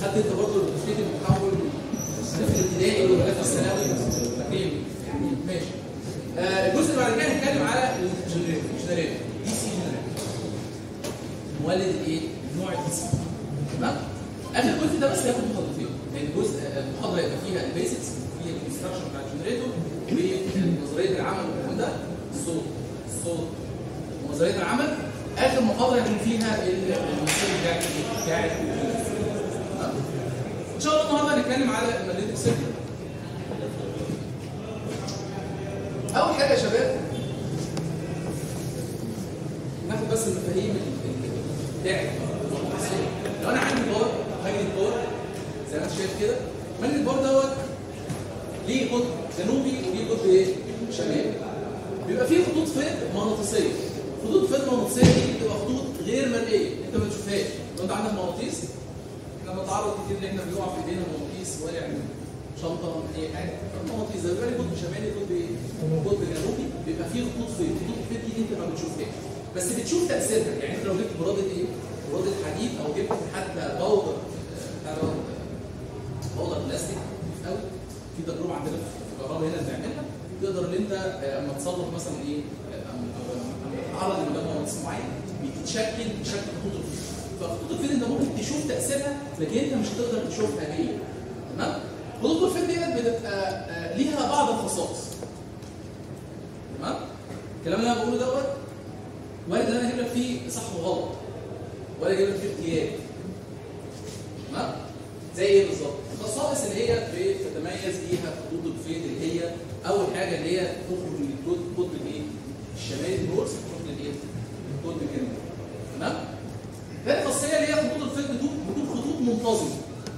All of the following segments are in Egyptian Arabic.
خدت انت برضه التفكير المحول في الابتدائي والمدرسه الثانوي تقريبا يعني ماشي آه، الجزء اللي بعد كده هنتكلم على الجنريتور جنريتور دي سي جنريتور مولد الايه؟ النوع الدي سي تمام؟ اخر جزء ده بس هياخد محاضرتين لان الجزء المحاضره يبقى فيها البيسكس فيها الكونستراكشن بتاع الجنريتور ونظريه العمل والكلام ده الصوت الصوت ونظريه العمل اخر محاضره يكون فيها المثال بتاع بتاع تمام؟ ان شاء الله النهارده هنتكلم على الماجنتيك سيركل اول حاجه يا شباب ناخد بس المفاهيم ال- ال- بتاعت الماجنتيك لو انا عندي بار ماجنت بار زي ما انت شايف كده ماجنت بار دوت ليه قطب جنوبي وليه قطب ايه؟ شمالي بيبقى فيه خطوط فيض مغناطيسيه خطوط فيض مغناطيسيه دي بتبقى خطوط غير مرئيه انت ما تشوفهاش لو انت عندك مغناطيس احنا بنتعرض كتير ان احنا بيقع في ايدينا مغناطيس واقع من شنطه من اي حاجه المغناطيس ده بيبقى ليه قطب شمالي قطب ايه؟ قطب جنوبي بيبقى فيه خطوط فيض خطوط الفيض دي انت ما بتشوفهاش بس بتشوف تاثيرها يعني انت لو جبت براده ايه؟ براده حديد او جبت حتى بودر آه، بتاع دوت، بودر بلاستيك قوي في تجربه عندنا في الكهرباء هنا بنعملها تقدر ان انت آه، اما تصلح مثلا ايه آه، اما أما تعرض لمجال مغناطيسي معين بتتشكل بشكل خطوط الفيل فخطوط الفيل انت ممكن تشوف تاثيرها لكن انت مش هتقدر تشوفها هي تمام خطوط الفيل ديت بتبقى آه، ليها بعض الخصائص تمام الكلام اللي انا بقوله دوت وارد ان انا اجيب لك فيه صح وغلط ولا اجيب لك فيه اختيار تمام زي ايه بالظبط؟ الخصائص اللي هي بتتميز بيها خطوط الفيض اللي هي اول حاجه اللي هي تخرج من القطب الايه؟ الشمالي النورس تخرج للايه؟ القطب الجنوبي تمام؟ ثاني خاصيه اللي هي خطوط الفيض بتكون بتكون خطوط منتظمه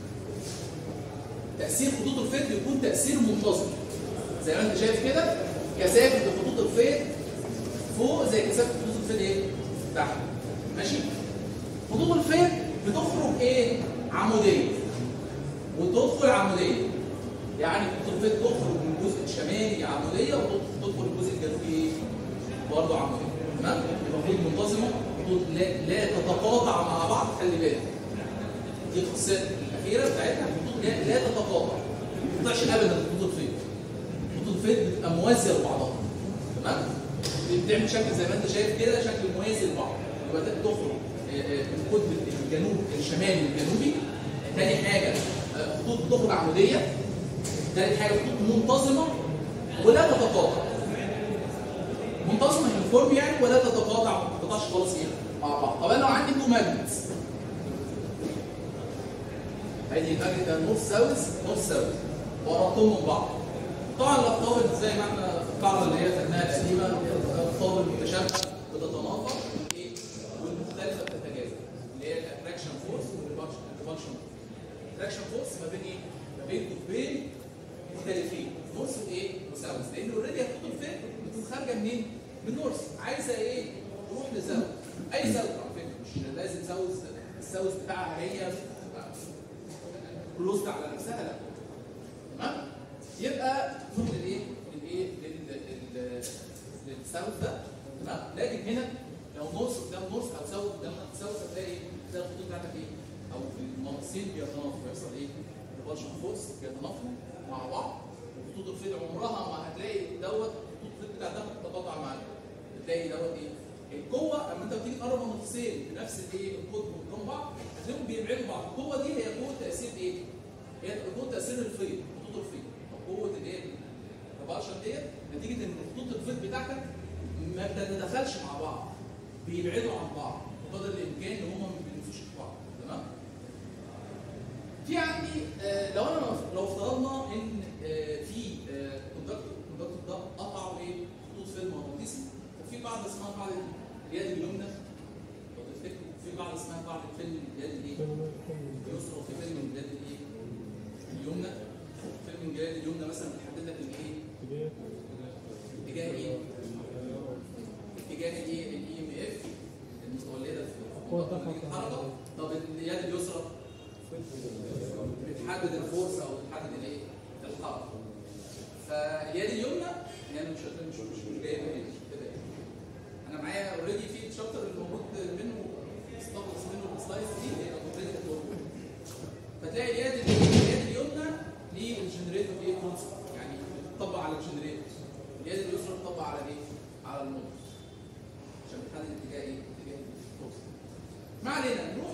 تاثير خطوط الفيض بيكون تاثير منتظم زي ما انت شايف كده كثافه خطوط الفيض فوق زي كثافه خطوط الفيض ايه؟ تحت ماشي؟ خطوط الفيض بتخرج ايه؟ عموديه وتدخل عموديه يعني خطوط الفيض تخرج من الجزء الشمالي عموديه وتدخل الجزء الجنوبي ايه؟ برضه عموديه تمام؟ يبقى خطوط منتظمه خطوط لا, لا تتقاطع مع بعض خلي بالك دي الخاصيه الاخيره بتاعتها خطوط لا, لا تتقاطع ما تقطعش ابدا خطوط الفيض خطوط الفيض بتبقى موازيه لبعضها تمام؟ بتعمل شكل زي ما انت شايف كده شكل موازي لبعض يبقى تخرج آه، آه، من القطب الجنوب الشمالي والجنوبي تاني حاجه آه، خطوط بتخرج عموديه تالت حاجه خطوط منتظمه ولا تتقاطع منتظمه يونيفورم يعني ولا تتقاطع ما تتقاطعش خالص ايه مع بعض طب انا لو عندي تو ماجنتس ادي الماجنت ده نورث ساوث نورث ساوث وربطهم من بعض طبعا الابطال زي ما احنا القاعده اللي هي خدناها القديمه الابطال المتشابهه بتتناقض والايه والمختلفه بتتجاذب اللي هي الاتراكشن فورس والريبالشن الاتراكشن فورس ما بين ايه؟ ما بين قطبين مختلفين نورث وايه؟ وساوث لان اوريدي خطوط الفيل بتكون خارجه منين؟ من نورث عايزه ايه؟ تروح لساوث اي ساوث على فكره مش لازم ساوث الساوث بتاعها هي كلوزد على نفسها لا تمام؟ يبقى نروح للايه؟ للايه؟ لل- لل- للساوث ده تمام؟ لكن هنا لو نورث قدام نورث او ساوث قدام ساوث هتلاقي تلاقي الخطوط بتاعتك ايه؟ او المناطيسين بيتنافسوا بيحصل ايه؟ ريبالشن فورس بيتنافسوا مع بعض وخطوط الفيل عمرها ما هتلاقي دوت خطوط الفيل بتاع ده تتقاطع مع ده بتلاقي دوت ايه؟ القوه اما انت بتيجي تقرب مناطيسين بنفس الايه؟ القطب قدام بعض هتلاقيهم بيبعدوا بعض القوه دي هي قوه تاثير ايه؟ هي قوه تاثير الفيض خطوط الفيض طب قوه الايه؟ الريبالشن ديت نتيجه ان خطوط الفيض بتاعتك ما بتتدخلش مع بعض بيبعدوا عن بعض بقدر الامكان ان هم ما بيلمسوش في بعض تمام؟ في عندي آه، لو انا لو افترضنا ان آه، في كوندكتور الكوندكتور ده قطع ايه خطوط فيلم مغناطيسي وفي قاعده اسمها قاعده اليد اليمنى لو تفتكروا في قاعده اسمها قاعده فيلم اليد الايه؟ اليسرى وفي فيلم اليد الايه؟ اليمنى فيلم اليد اليمنى مثلا بتحدد لك الايه؟ اتجاه ايه؟ اتجاه الايه؟ الاي ام اف المتولده في الحركه طب اليد اليسرى بتحدد الفورس او بتحدد الايه؟ الحركه. فاليد اليمنى يعني مش مش مش مش جايه من هنا كده انا معايا اوريدي في الشابتر اللي موجود منه استخلص منه السلايدز دي هي اوريدي كانت موجوده. فتلاقي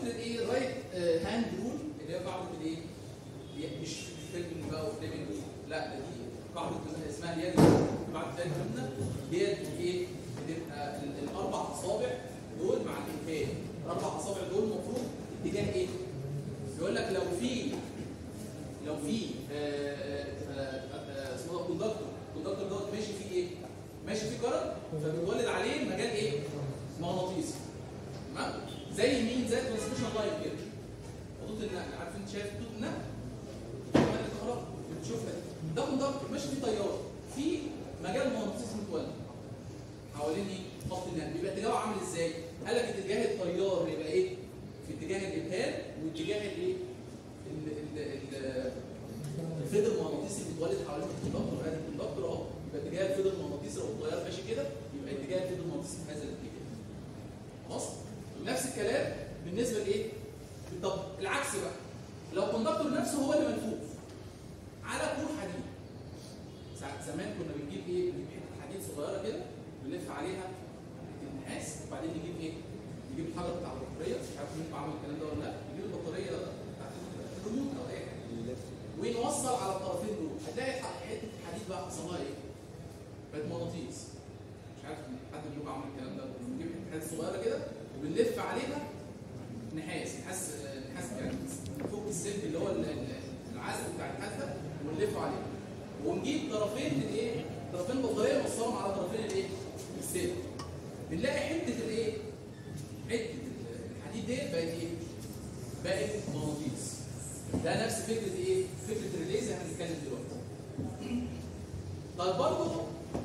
فكره ايه رايت هاند رول اللي هي قاعده الايه؟ هي مش فيلم بقى وفليمنج لا ده دي قاعده اسمها اليد قاعده اليد اليمنى ديت ايه؟ بتبقى ال- الاربع اصابع دول مع الانتاج الاربع اصابع دول المفروض اتجاه ايه؟ يقول لك لو في لو في آه، آه، آه، آه، اسمه ده كوندكتور الكوندكتور دوت ماشي فيه ايه؟ ماشي فيه كرنت فبتولد عليه مجال ايه؟ مغناطيسي تمام؟ زي مين؟ زي ترانسميشن لاين كده خطوط النقل عارف انت شايف خطوط النقل؟ نقل الكهرباء بتشوفها ده كوندكتور ماشي فيه تيار في مجال مغناطيسي متولد حوالين ايه؟ خط النقل بيبقى اتجاهه عامل ازاي؟ قال لك اتجاه التيار يبقى ايه؟ في اتجاه الابهام واتجاه الايه؟ ال- ال- ال- الفيض المغناطيسي بيتولد حوالين الكوندكتور ادي الكوندكتور اهو يبقى اتجاه الفيض المغناطيسي لو التيار ماشي كده يبقى اتجاه الفيض المغناطيسي في هذا الاتجاه خلاص نفس الكلام بالنسبه لايه؟ طب العكس بقى لو الكوندكتور نفسه هو اللي ملفوف على كور حديد ساعة زمان كنا بنجيب ايه؟ بنجيب حته حديد صغيره كده بنلف عليها النحاس وبعدين نجيب ايه؟ نجيب الحجر بتاع البطاريه مش عارف مين عمل الكلام ده ولا لا نجيب البطاريه بتاعت الريموت او اي حاجه ونوصل على الطرفين دول هتلاقي ح- حته الحديد بقى حصل لها ايه؟ بقت مغناطيس مش عارف حد منكم عمل الكلام ده بنجيب حته حديد صغيره كده وبنلف عليها نحاس نحاس نحاس يعني فوق السلك اللي هو ال- ال- العزل بتاع النحاس ده ونلفه عليه ونجيب طرفين الايه؟ طرفين البطاريه نوصلهم على طرفين الايه؟ السلك بنلاقي حته الايه؟ حته الحديد ديت بقت ايه؟ بقت مغناطيس ده نفس فكره ايه؟ فكره الريلي زي ما هنتكلم دلوقتي. طيب برضه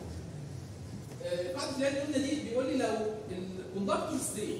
آه، قاعده اللي احنا قلنا دي بيقول لي لو الكوندكتور ستريت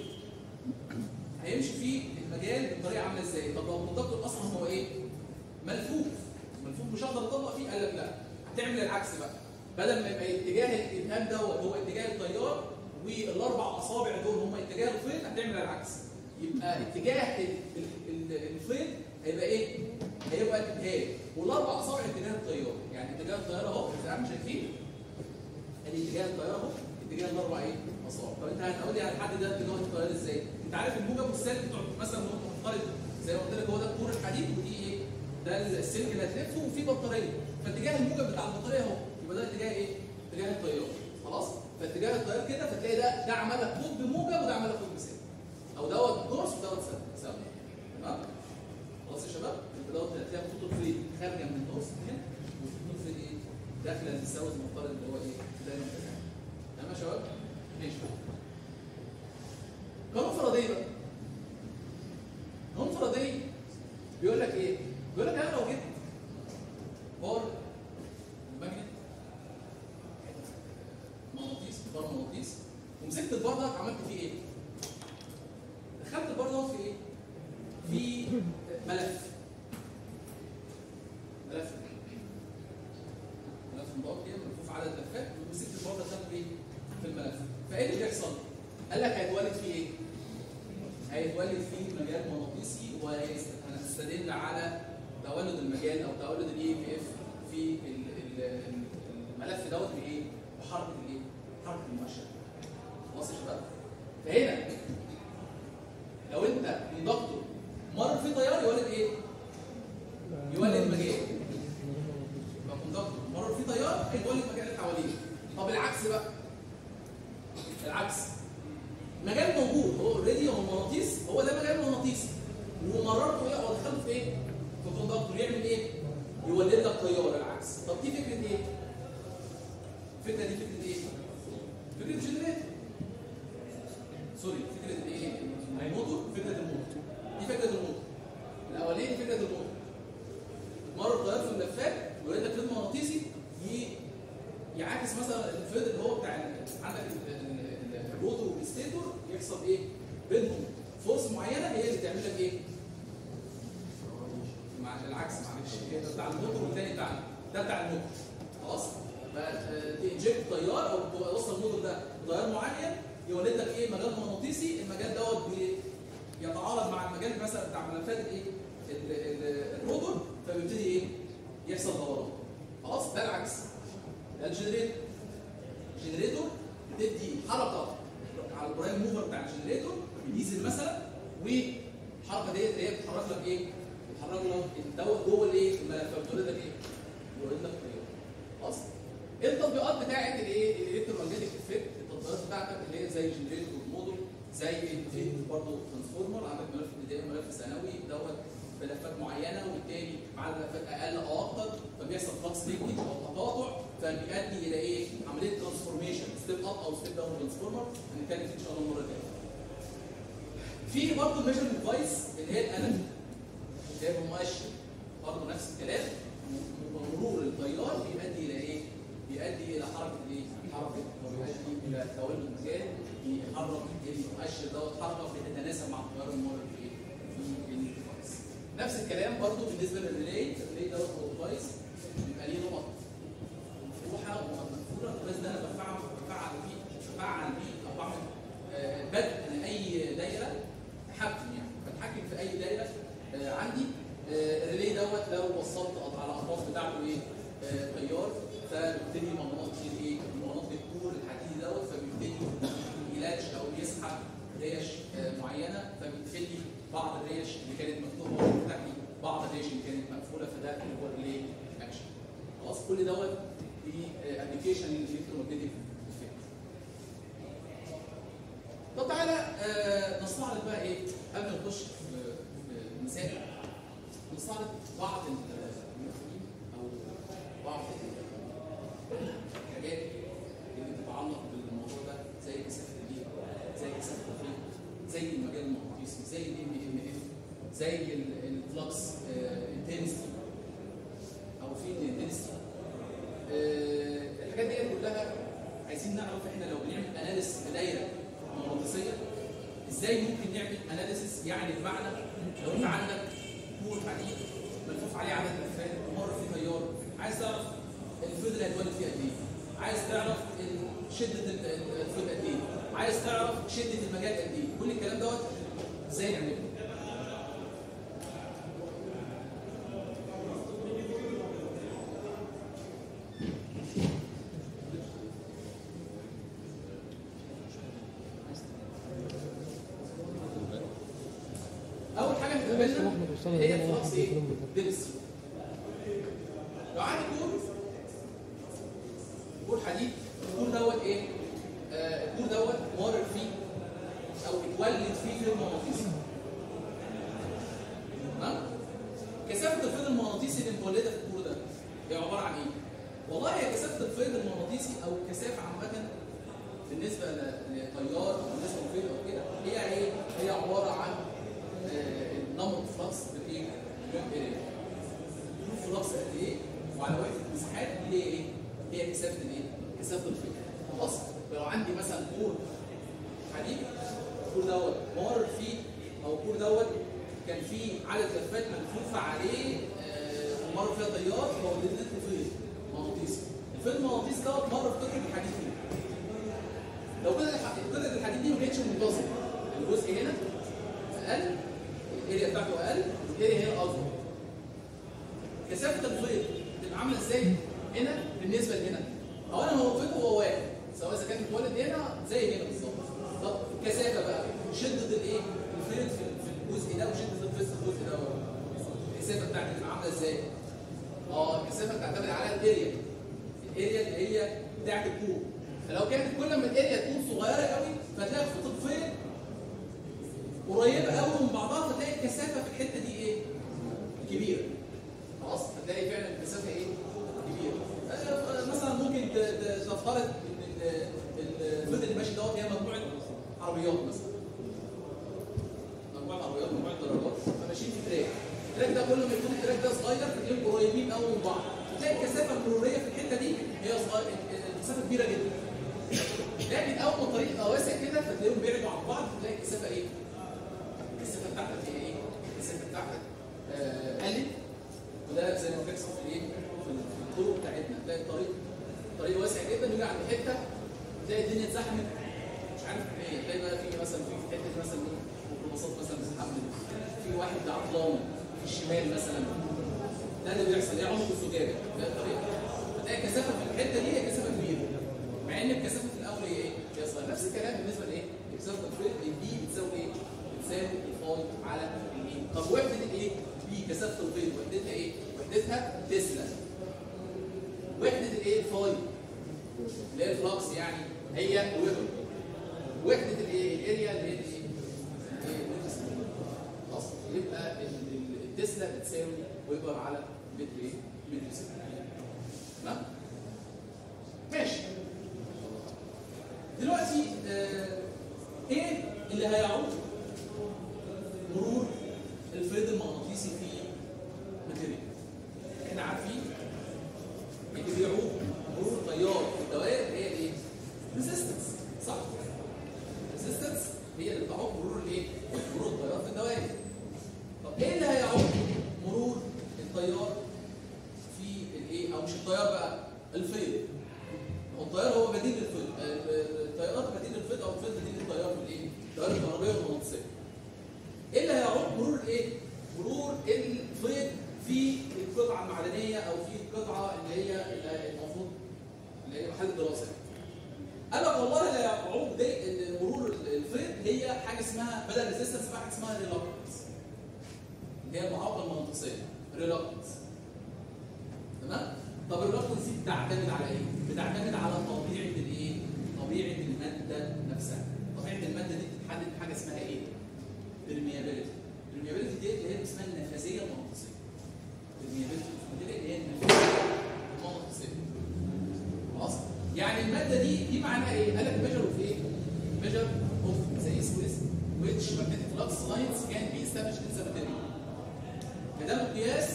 هيمشي فيه المجال بطريقه عامله ازاي؟ طب لو الكوندكتور اصلا هو ايه؟ ملفوف ملفوف مش هقدر اطبق فيه قال لك لا هتعمل العكس بقى بدل ما يبقى اتجاه الابهام دوت هو اتجاه التيار والاربع اصابع دول هم اتجاه الفيض هتعمل العكس يبقى اتجاه ال- ال- ال- الفيض هيبقى ايه؟ هيبقى الابهام والاربع اصابع اتجاه التيار يعني اتجاه التيار اهو زي ما احنا شايفين ادي اتجاه التيار اهو اتجاه الاربع ايه؟ اصابع طب انت هتقول لي على الحد ده اتجاه التيار ازاي؟ انت عارف الموجب والسالب بتوع مثلا وانت مفترض زي ما قلت لك هو ده كور الحديد ودي ايه؟ ده السلك اللي هتلفه وفي بطاريه فاتجاه الموجب بتاع البطاريه اهو يبقى ده اتجاه ايه؟ اتجاه التيار خلاص؟ فاتجاه التيار كده فتلاقي ده ده عمل لك قطب موجب وده عمل لك قطب سالب او دوت دورس ودوت سالب سالب تمام؟ خلاص يا شباب؟ يبقى دوت هتلاقي خطوط فريد خارجه من الدورس هنا وخطوط فريد ايه؟ داخله المساوي المفترض اللي هو ايه؟ دايما كده تمام يا شباب؟ ماشي قانون فاراداي بقى قانون فاراداي بيقول لك ايه؟ بيقول لك انا لو جبت بار ماجنت مغناطيس بار مغناطيس ومسكت البار ده عملت فيه ايه؟ دخلت البار ده في ايه؟ في ملف ملف ملف مضاد كده ملفوف عدد لفات ومسكت البار ده دخلت ايه؟ في الملف فايه اللي بيحصل؟ قال لك هيتولد فيه ايه؟ هيتولد فيه مجال مغناطيسي وهنستدل على تولد المجال او تولد الاي ام اف في ال- ال- الملف دوت بايه؟ بحركه الايه؟ حركه المؤشر. خلاص يا شباب؟ فهنا لو انت كوندكتور مر في تيار يولد ايه؟ يولد مجال. يبقى كوندكتور مر في تيار هيتولد مجال اللي حواليه. طب العكس بقى العكس مجال موجود هو اوريدي هو مغناطيس هو ده مجال مغناطيسي ومررته ايه او دخلته في ايه؟ في كوندكتور يعمل ايه؟ يولد لك تيار العكس طب دي فكره ايه؟ الفكره دي فكره ايه؟ فكره جنريتور سوري فكره الايه؟ الموتور فكره الموتور دي فكره الموتور الاولاني فكره الموتور بتمرر تيار في الملفات ويولد لك فيض مغناطيسي ي- يعاكس مثلا الفيض اللي هو بتاع ال- عندك ال- ال- ال- الروتور والستيتور يحصل ايه؟ بينهم فورس معينه هي اللي تعمل لك ايه؟ مع العكس معلش ده بتاع الموتور والتاني بتاع ده بتاع الموتور خلاص؟ تنجكت تيار او توصل الموتور ده بتيار معين يولد لك ايه؟ مجال مغناطيسي المجال دوت بي- يتعارض مع المجال مثلا بتاع ملفات الايه؟ ال- ال- الروتور فبيبتدي ايه؟ يحصل دوران خلاص؟ ده العكس ده الجنريتور الجنريتور بتدي حركه على البرايم موفر بتاع الجنريتور الديزل مثلا الحركه ديت اللي هي بتحرك لك ايه؟ بتحرك لك الدواء جوه الايه؟ الملف فبتولد لك ايه؟ بتولد لك تيار خلاص؟ ايه التطبيقات بتاعت الايه؟ الالكترومagnetic افكت التطبيقات بتاعتك اللي هي زي جنريتور موديل زي الفيد برضه ترانسفورمر عندك ملف بدائي وملف ثانوي دوت ملفات معينه وبالتالي مع الملفات اقل او اكتر فبيحصل فلكس ليكويج او تقاطع فبيؤدي الى ايه؟ عمليه ترانسفورميشن ستيب اب او ستيب داون ترانسفورمر هنتكلم فيه ان شاء الله المره الجايه. في برضه الميجرمنت ديفايس اللي هي الانالوج اللي هي مؤشر برضه نفس الكلام مرور التيار بيؤدي الى ايه؟ بيؤدي الى حركه ايه؟ حركه وبيؤدي الى تولد مكان بيحرك المؤشر دوت حركه بتتناسب مع التيار الممر في ايه؟ في الديفايس. نفس الكلام برضه بالنسبه للريلي، الريلي دوت هو ديفايس بيبقى ليه نقط مفتوحه ونقط مقفوله بس ده انا بفعل بفعل فيه بفعل بيه او بعمل آه، بدء لاي دايره تحكم يعني بتحكم في اي دايره آه، عندي آه، الريلي دوت لو وصلت على الاطراف بتاعته ايه آه، تيار فبيبتدي مناطق الايه مناطق الكور الحديدي دوت فبيبتدي يلاتش او يسحب ريش آه، معينه فبتقفل لي بعض الريش اللي كانت مفتوحه وبتفتح لي بعض الريش اللي كانت مقفوله فده اللي هو الريلي اكشن خلاص كل دوت في ابلكيشن الالكترومagnetic افكت طب تعالى آه، نستعرض بقى ايه قبل ما نخش في في المسائل نستعرض بعض المفاهيم او بعض الحاجات اللي بتتعلق بالموضوع ده زي كثافه البيئه زي كثافه الخيط زي المجال المغناطيسي زي الام ام اف زي الفلكس انتنسيتي او في الانتنسيتي الحاجات دي كلها عايزين نعرف احنا لو بنعمل اناليسيس بدايره مغناطيسيه ازاي ممكن نعمل اناليسيس يعني بمعنى لو انت عندك كور حديد ملفوف عليه عدد لفات ومر فيه تيار عايز تعرف الفيض اللي هيتولد فيه قد ايه عايز تعرف ال- شده ال- ال- الفيض قد ايه عايز تعرف شده المجال قد ايه كل الكلام دوت ازاي نعمله اول حاجه هتقابلنا هي الفلكس ايه؟ دنس لو عندي كور كور حديد الكور دوت ايه؟ آه الكور دوت مارر فيه او اتولد فيه فيلم مغناطيسي تمام؟ كثافه الفيض المغناطيسي اللي متولده في الكور ده هي عباره عن ايه؟ والله هي كثافه الفيض المغناطيسي او الكثافه عامه بالنسبه ل- لتيار او بالنسبه لفيض او كده هي ايه؟ هي عباره عن النمط فلكس بالايه؟ بالاريا. الفلكس قد ايه؟ وعلى وحده المساحات اللي هي ايه؟ هي كثافه الايه؟ كثافه الفيض. خلاص؟ لو عندي مثلا كور حديد الكور دوت مر فيه او الكور دوت كان فيه عدد لفات ملفوفه عليه آه، ومر فيها تيار فولدت لي فيض مغناطيسي. الفيض المغناطيسي دوت مر في قطعه الحديد دي. لو قطعه الح- قطعه الحديد دي ما كانتش منتظمه الجزء هنا اقل الاريا بتاعته اقل الاريا هي الاكبر كثافه الفيض بتبقى عامله ازاي هنا بالنسبه لهنا اولا هو الفيض هو واحد سواء اذا كان متولد هنا زي هنا بالظبط طب الكثافه بقى شده الايه الفيض في في الجزء ده وشده الفيض في الجزء ده الكثافه بتاعتي بتبقى عامله ازاي اه الكثافه بتعتمد على الاريا الاريا اللي هي بتاعت الكوب فلو كانت كل ما الاريا تكون صغيره قوي فتلاقي خطوط الفيض قريبه قوي من بعضها فتلاقي الكثافه في الحته دي ايه؟ كبيره. خلاص؟ هتلاقي فعلا الكثافه ايه؟ كبيره. آه، مثلا ممكن ت- ت- تفترض ان ال- ال- الفيض اللي ماشي دوت هي مجموعه عربيات مثلا. مجموعه عربيات مجموعه درجات فماشيين في تراك. التراك ده كل ما يكون التراك ده صغير فتلاقيهم قريبين قوي من بعض. تلاقي الكثافه المروريه في الحته دي هي صغيره الكثافه كبيره جدا. لكن اول ما الطريق يبقى واسع كده فتلاقيهم بيعدوا عن بعض فتلاقي الكثافه ايه؟ الكثافه بتاعتك هي ايه؟ الكثافه بتاعتك آه، قلت وده زي ما بيحصل في ايه؟ في ال- في الطرق بتاعتنا تلاقي الطريق الطريق واسع جدا يجي عند حته تلاقي الدنيا اتزحمت مش عارف ايه تلاقي بقى في مثلا في حته مثلا ميكروباصات مثلا بتتحمل في واحد عطلان في الشمال مثلا ده اللي بيحصل ايه عمق الزجاجه ده الطريق فتلاقي الكثافه في الحته دي هي كثافه كبيره مع ان الكثافه في الاول هي ايه؟ هي صغيره نفس الكلام بالنسبه لايه؟ الكثافه في الفيلد دي بتساوي ايه؟ بتساوي الفاي على الايه طب وحده الايه بي كثافه الفيض وحدتها ايه وحدتها تسلا وحده الايه الفاي اللي هي الفلكس يعني هي ويبر وحده الايه الاريا اللي هي الايه خلاص يبقى ال- ال- التسلا بتساوي ويبر على متر ايه متر سكوير تمام ماشي دلوقتي آه ايه اللي هيعود مرور الفيض المغناطيسي في ماتيريال احنا عارفين اللي بيعود مرور التيار في الدوائر هي الايه ريزيستنس صح ريزيستنس هي اللي بتعود مرور الايه مرور التيار في الدوائر طب ايه اللي هيعود مرور التيار في الايه او مش التيار بقى الفيض هو التيار هو بديل للفيض التيارات بديل للفيض او الفيض بديل للتيار في الايه التيار الكهربائي والمغناطيسيه ايه اللي هيعود مرور الايه مرور الفيض في القطعه المعدنيه او في القطعه اللي هي اللي المفروض اللي هي محل الدراسه قال لك والله اللي هيعود دي مرور الفيض هي حاجه اسمها بدل ريزيستنس بقى حاجه اسمها ريلاكتنس اللي هي المعاقبه المغناطيسيه ريلاكتنس تمام طب الريلاكتنس دي بتعتمد على ايه بتعتمد على طبيعه الايه طبيعه الماده نفسها طبيعه الماده دي بتتحدد بحاجه اسمها ايه permeability permeability دي اللي هي اسمها النفاذيه المغناطيسيه permeability دي اللي هي النفاذيه المغناطيسيه خلاص يعني الماده دي دي معناها ايه قال لك measure of ايه measure of the east which magnetic flux lines can be established in the material فده مقياس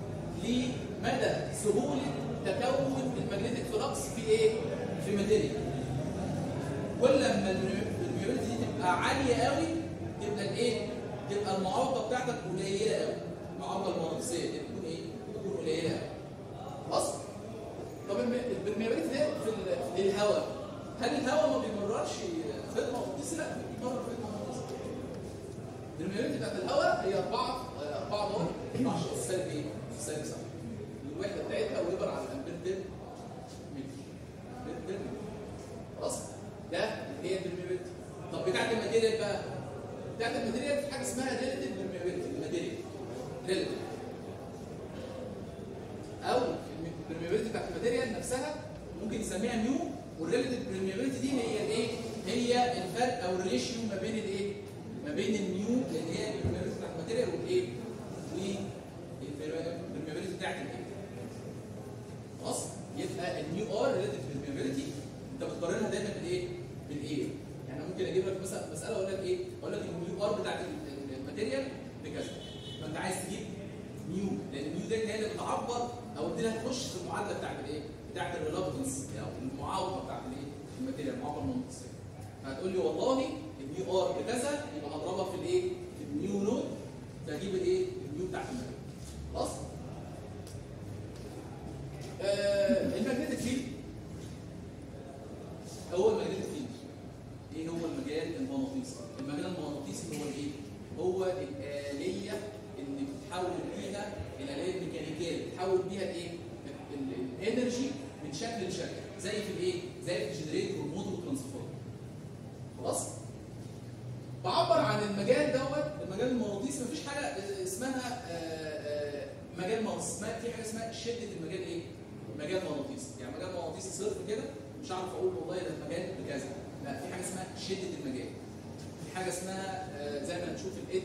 لمدى سهولة تكون المagnetic فلكس في ايه؟ في ماتيريال. كل لما البرميابيلتي دي تبقى عالية قوي تبقى الايه؟ تبقى المعوقة بتاعتك قليلة قوي. المعوقة المغناطيسية دي تكون ايه؟ تكون قليلة قوي. خلاص؟ طب البرميابيلتي ده في ال- في الهواء هل الهواء ما بيمررش خيط مغناطيسي؟ لا بيمرر خيط مغناطيسي. البرميابيلتي بتاعت الهواء هي 4 4 دور 10 سالب ايه؟ سالب 7 الوحده بتاعتها ويبر على الامبير بير متر بير بير متر. خلاص ده هي البرميابيلتي طب بتاعت الماتيريال بقى بتاعت الماتيريال في حاجه اسمها ريلاتيف برميابيلتي الماتيريال ريلاتيف او البرميابيلتي بتاعت الماتيريال نفسها ممكن نسميها ميو والريلاتيف برميابيلتي دي هي الايه؟ هي الفرق او الريشيو ما بين الايه؟ ما بين الميو اللي هي البرميابيلتي بتاعت الماتيريال والايه؟ والبرميابيلتي بتاعت الايه؟ خلاص؟ يبقى النيو ار ريلاتيف برميابيلتي انت بتقارنها دايما بالايه؟ بالايه؟ يعني أنا ممكن اجيب لك مثلا مساله اقول لك ايه؟ اقول لك النيو ار بتاعت ال- ال- الماتيريال بكذا فانت عايز تجيب نيو لان النيو دي هي اللي بتعبر او دي اللي هتخش في المعادله بتاعت الايه؟ بتاعت الريلابتنس او المعاوضه بتاعت الايه؟ الماتيريال المعاوضه المغناطيسيه فهتقول لي والله النيو ار بكذا يبقى هضربها في الايه؟ في النيو نود فاجيب الايه؟ النيو بتاعت الماتيريال خلاص؟ آه الماجنتيك فيلد هو الماجنتيك فيلد ايه هو المجال المغناطيسي؟ المجال المغناطيسي هو الايه؟ هو الآلية اللي بتحول بيها الآلية الميكانيكية اللي بتحول بيها الايه؟ ال- ال- الانرجي من شكل لشكل زي في الايه؟ زي في الجنريتور والموتور والترانسفورمر خلاص؟ بعبر عن المجال دوت المجال المغناطيسي مفيش حاجه اسمها آه، آه، مجال مغناطيسي اسمها في حاجه اسمها شده المجال ايه؟ مجال مغناطيسي يعني مجال مغناطيسي صرف كده مش هعرف اقول والله ده المجال بكذا لا في حاجه اسمها شده المجال في حاجه اسمها آه، زي ما نشوف الايد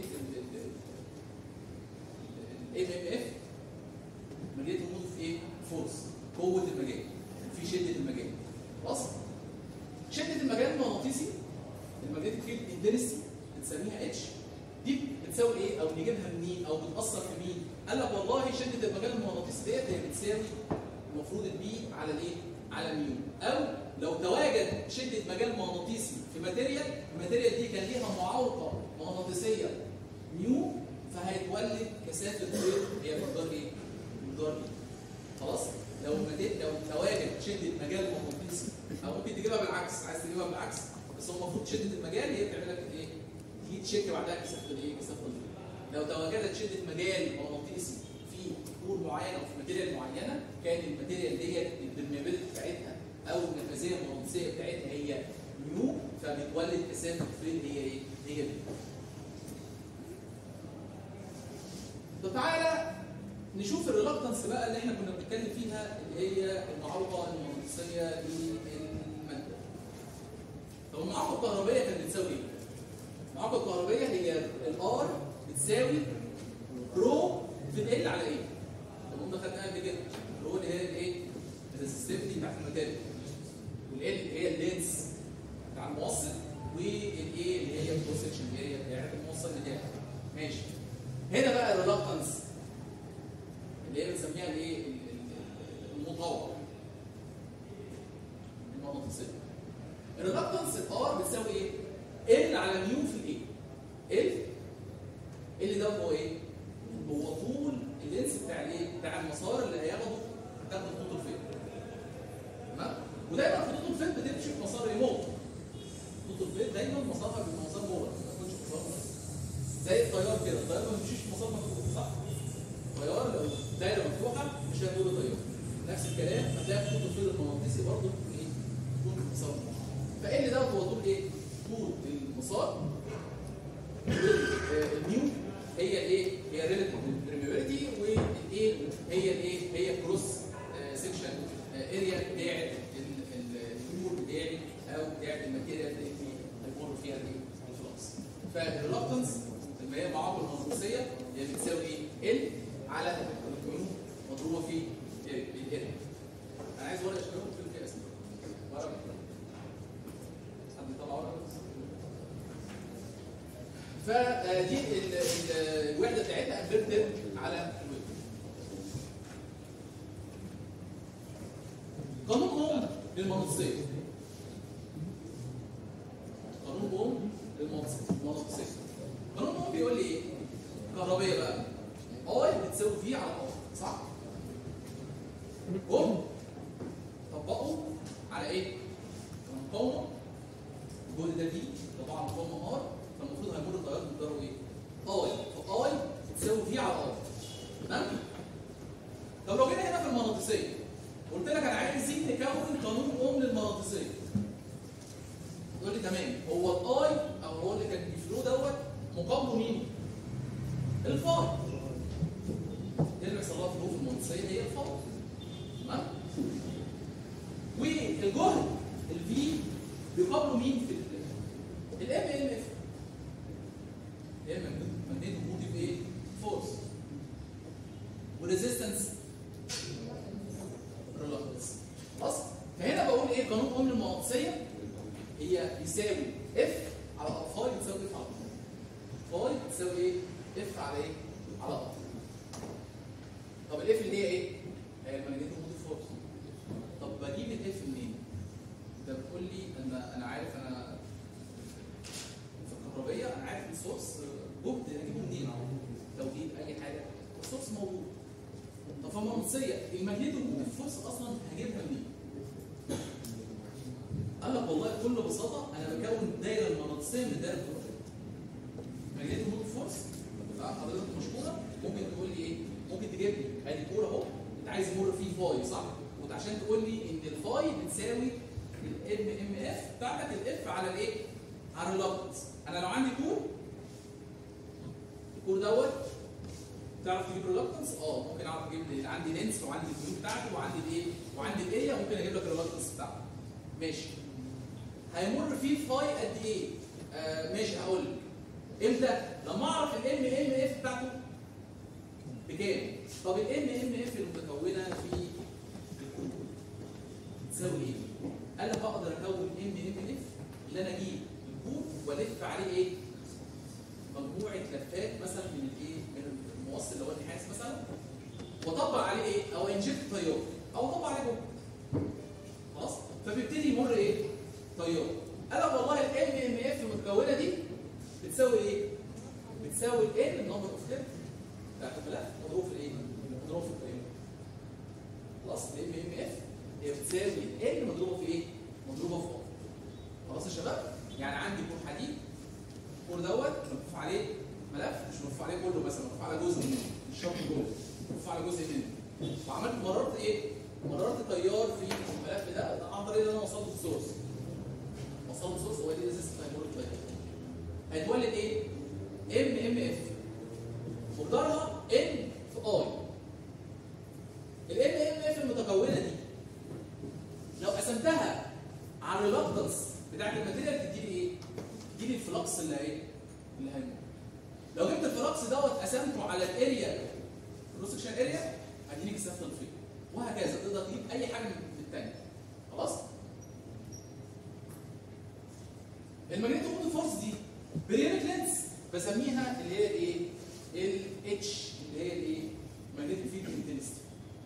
الام ام اف مجال الموضوع في ايه؟ فورس قوه المجال في شده المجال خلاص؟ شده المجال المغناطيسي الماجنتيك فيلد انتنسي بنسميها اتش دي بتساوي ايه او نجيبها منين او بتاثر في مين قال لك والله شده المجال المغناطيسي ديت هي بتساوي المفروض البي على الايه على ميو او لو تواجد شده مجال مغناطيسي في ماتيريال الماتيريال دي كان ليها معوقه مغناطيسيه ميو فهيتولد كثافه ويف هي مقدار ايه مقدار ايه خلاص لو مديت لو تواجد شده مجال مغناطيسي او ممكن تجيبها بالعكس عايز تجيبها بالعكس بس هو المفروض شده المجال هي بتعمل لك ايه؟ تيجي تشيك بعدها كثافه الايه؟ كثافه الفيل. لو تواجدت شده مجال مغناطيسي في طول معين او في ماتيريال معينه كان الماتيريال ديت البرميابيلتي بتاعتها او النفاذيه المغناطيسيه بتاعتها هي ميو فبتولد كثافه الفيل هي ايه؟ هي بي. طب تعالى نشوف الريلكتنس بقى اللي احنا كنا بنتكلم فيها اللي هي المعوقه المغناطيسيه للماده. طب المعوقه الكهربائيه كانت بتساوي ايه؟ المعوقه الكهربائيه هي الار بتساوي رو بتقل على ايه؟ طب قلنا خدناها قبل كده رو اللي هي الايه؟ الريزستيفيتي بتاعت الماتيريال والال اللي هي اللينس بتاع الموصل والايه اللي هي الكروس سكشن اللي هي بتاعت الموصل بتاعي ماشي هنا بقى الريلكتنس اللي هي بنسميها الايه ال- ال- المطور المغناطيسيه الريلكتنس الار بتساوي ايه؟ ال على ميو في الايه؟ ال ال ده هو ايه؟ هو طول اللينس بتاع الايه؟ بتاع المسار اللي هياخده تاخد خطوط الفيل تمام؟ ودايما خطوط الفيل بتمشي في مسار ريموت خطوط الفيل دايما مسارها بيبقى مسار جوه ما بيكونش مسار بره. زي الطيار كده الطيار ما بيمشيش في مسار مفتوح صح؟ طيار لو دايره مفتوحه مش هتقول طيار نفس الكلام هتلاقي خطوط الفيل المغناطيسي برضه بتكون ايه؟ بتكون في مسار مفتوح فال دوت هو طول ايه؟ طول المسار والميو هي الايه؟ هي ريليتيف بريميبيليتي والايه؟ هي الايه؟ هي كروس سكشن اريا بتاعت الكور بتاعي او بتاعت الماتيريال اللي هيمر فيها الايه؟ الفلوكس فالريلكتنس اللي هي المعاقل المغناطيسيه هي بتساوي ايه؟ ال على الميو مضروبه في ال انا عايز ورقه شباب في الكاس ورقه حد يطلع ورقه فدي ال- ال- الوحده بتاعتها امبيرتد على الويب قانون اوم للمغناطيسيه قانون اوم للمغناطيسيه قانون اوم بيقول لي ايه كهربيه بقى اي بتساوي في على ار صح اوم طبقه على ايه المقاومه الجهد ده في طبعا مقاومه ار فالمفروض هيمر التيار بمقداره ايه؟ اي فاي تساوي في على ار تمام؟ طب لو جينا هنا في المغناطيسيه قلت لك انا عايزين نكون قانون اوم للمغناطيسيه تقول لي تمام هو الاي او هو اللي كان بيفلو دوت مقابله مين؟ الفار دي اللي بيحصل لها فلو في المغناطيسيه هي الفار تمام؟ والجهد الفي بيقابله مين في الام ام اف الام ماجنيتو موتيف ايه؟ فورس وريزيستنس ريلكتنس خلاص فهنا بقول ايه قانون اوم المغناطيسيه هي يساوي اف على ار فاي بتساوي اف على ار فاي بتساوي ايه؟ اف على ايه؟ على ار طب الاف اللي هي ايه؟ هي الماجنيتو موتيف فورس طب بجيب الاف منين؟ انت بتقول لي انا انا عارف انا في الكهربيه انا عارف السورس جهد اجيبه منين توجيه اي حاجه السورس موجود طب في المغناطيسيه الماجنيتو موتيف فورس اصلا هجيبها منين؟ قال لك والله بكل بساطه انا بكون دايره المغناطيسيه من الدايره الكهربائيه ماجنيتو موتيف فورس حضرتك مشهوره ممكن تقول لي ايه؟ ممكن تجيب لي ادي كوره اهو انت عايز يمر فيه فاي صح؟ وعشان تقول لي ان الفاي بتساوي الام ام اف بتاعتك الاف على الايه؟ على الريلكتنس انا لو عندي كور الكور دوت تعرف تجيب ريلكتنس؟ اه ممكن اعرف اجيب لي عندي لينس وعندي الكيو بتاعته وعندي الايه؟ وعندي الاريا ممكن اجيب لك الريلكتنس بتاعته ماشي هيمر فيه فاي قد ايه؟ آه ماشي هقول لك امتى؟ لما اعرف الام ام اف بتاعته بكام؟ طب الام ام اف المتكونه في الكور تساوي ايه؟ قال لك اقدر اكون ام ام اف اللي انا اجيب الكور والف عليه ايه؟ مجموعه لفات مثلا من الايه؟ من الموصل اللي هو النحاس مثلا واطبق عليه ايه؟ او انجكت تيار او اطبق عليه جهد خلاص؟ فبيبتدي يمر ايه؟ تيار قال لك والله الام ام اف المتكونه دي بتساوي ايه؟ بتساوي الان النمبر اوف ليف بتاعت الملف مضروب في الايه؟ مضروب في القيمه خلاص الام ام اف هي بتساوي ال مضروبه في ايه؟ مضروبه في ار خلاص يا شباب؟ يعني عندي كور حديد الكور دوت مرفوع عليه ملف مش مرفوع عليه كله مثلا مرفوع على جزء منه مش شرط كله مرفوع على جزء منه وعملت مررت ايه؟ مررت تيار في الملف ده عن طريق ان انا وصلته بسورس وصلت بسورس هو دي ريزيست هيمر التيار هيتولد ايه؟ ام ام اف مقدارها ان اضيفه على الاريا الكروس سكشن اريا هديني كثافه الفيض وهكذا تقدر تجيب اي حاجه من الثانيه خلاص الماجنتيك مود فورس دي بريمت لينس بسميها اللي هي الايه؟ الاتش اللي هي الايه؟ ماجنتيك فيلد انتنستي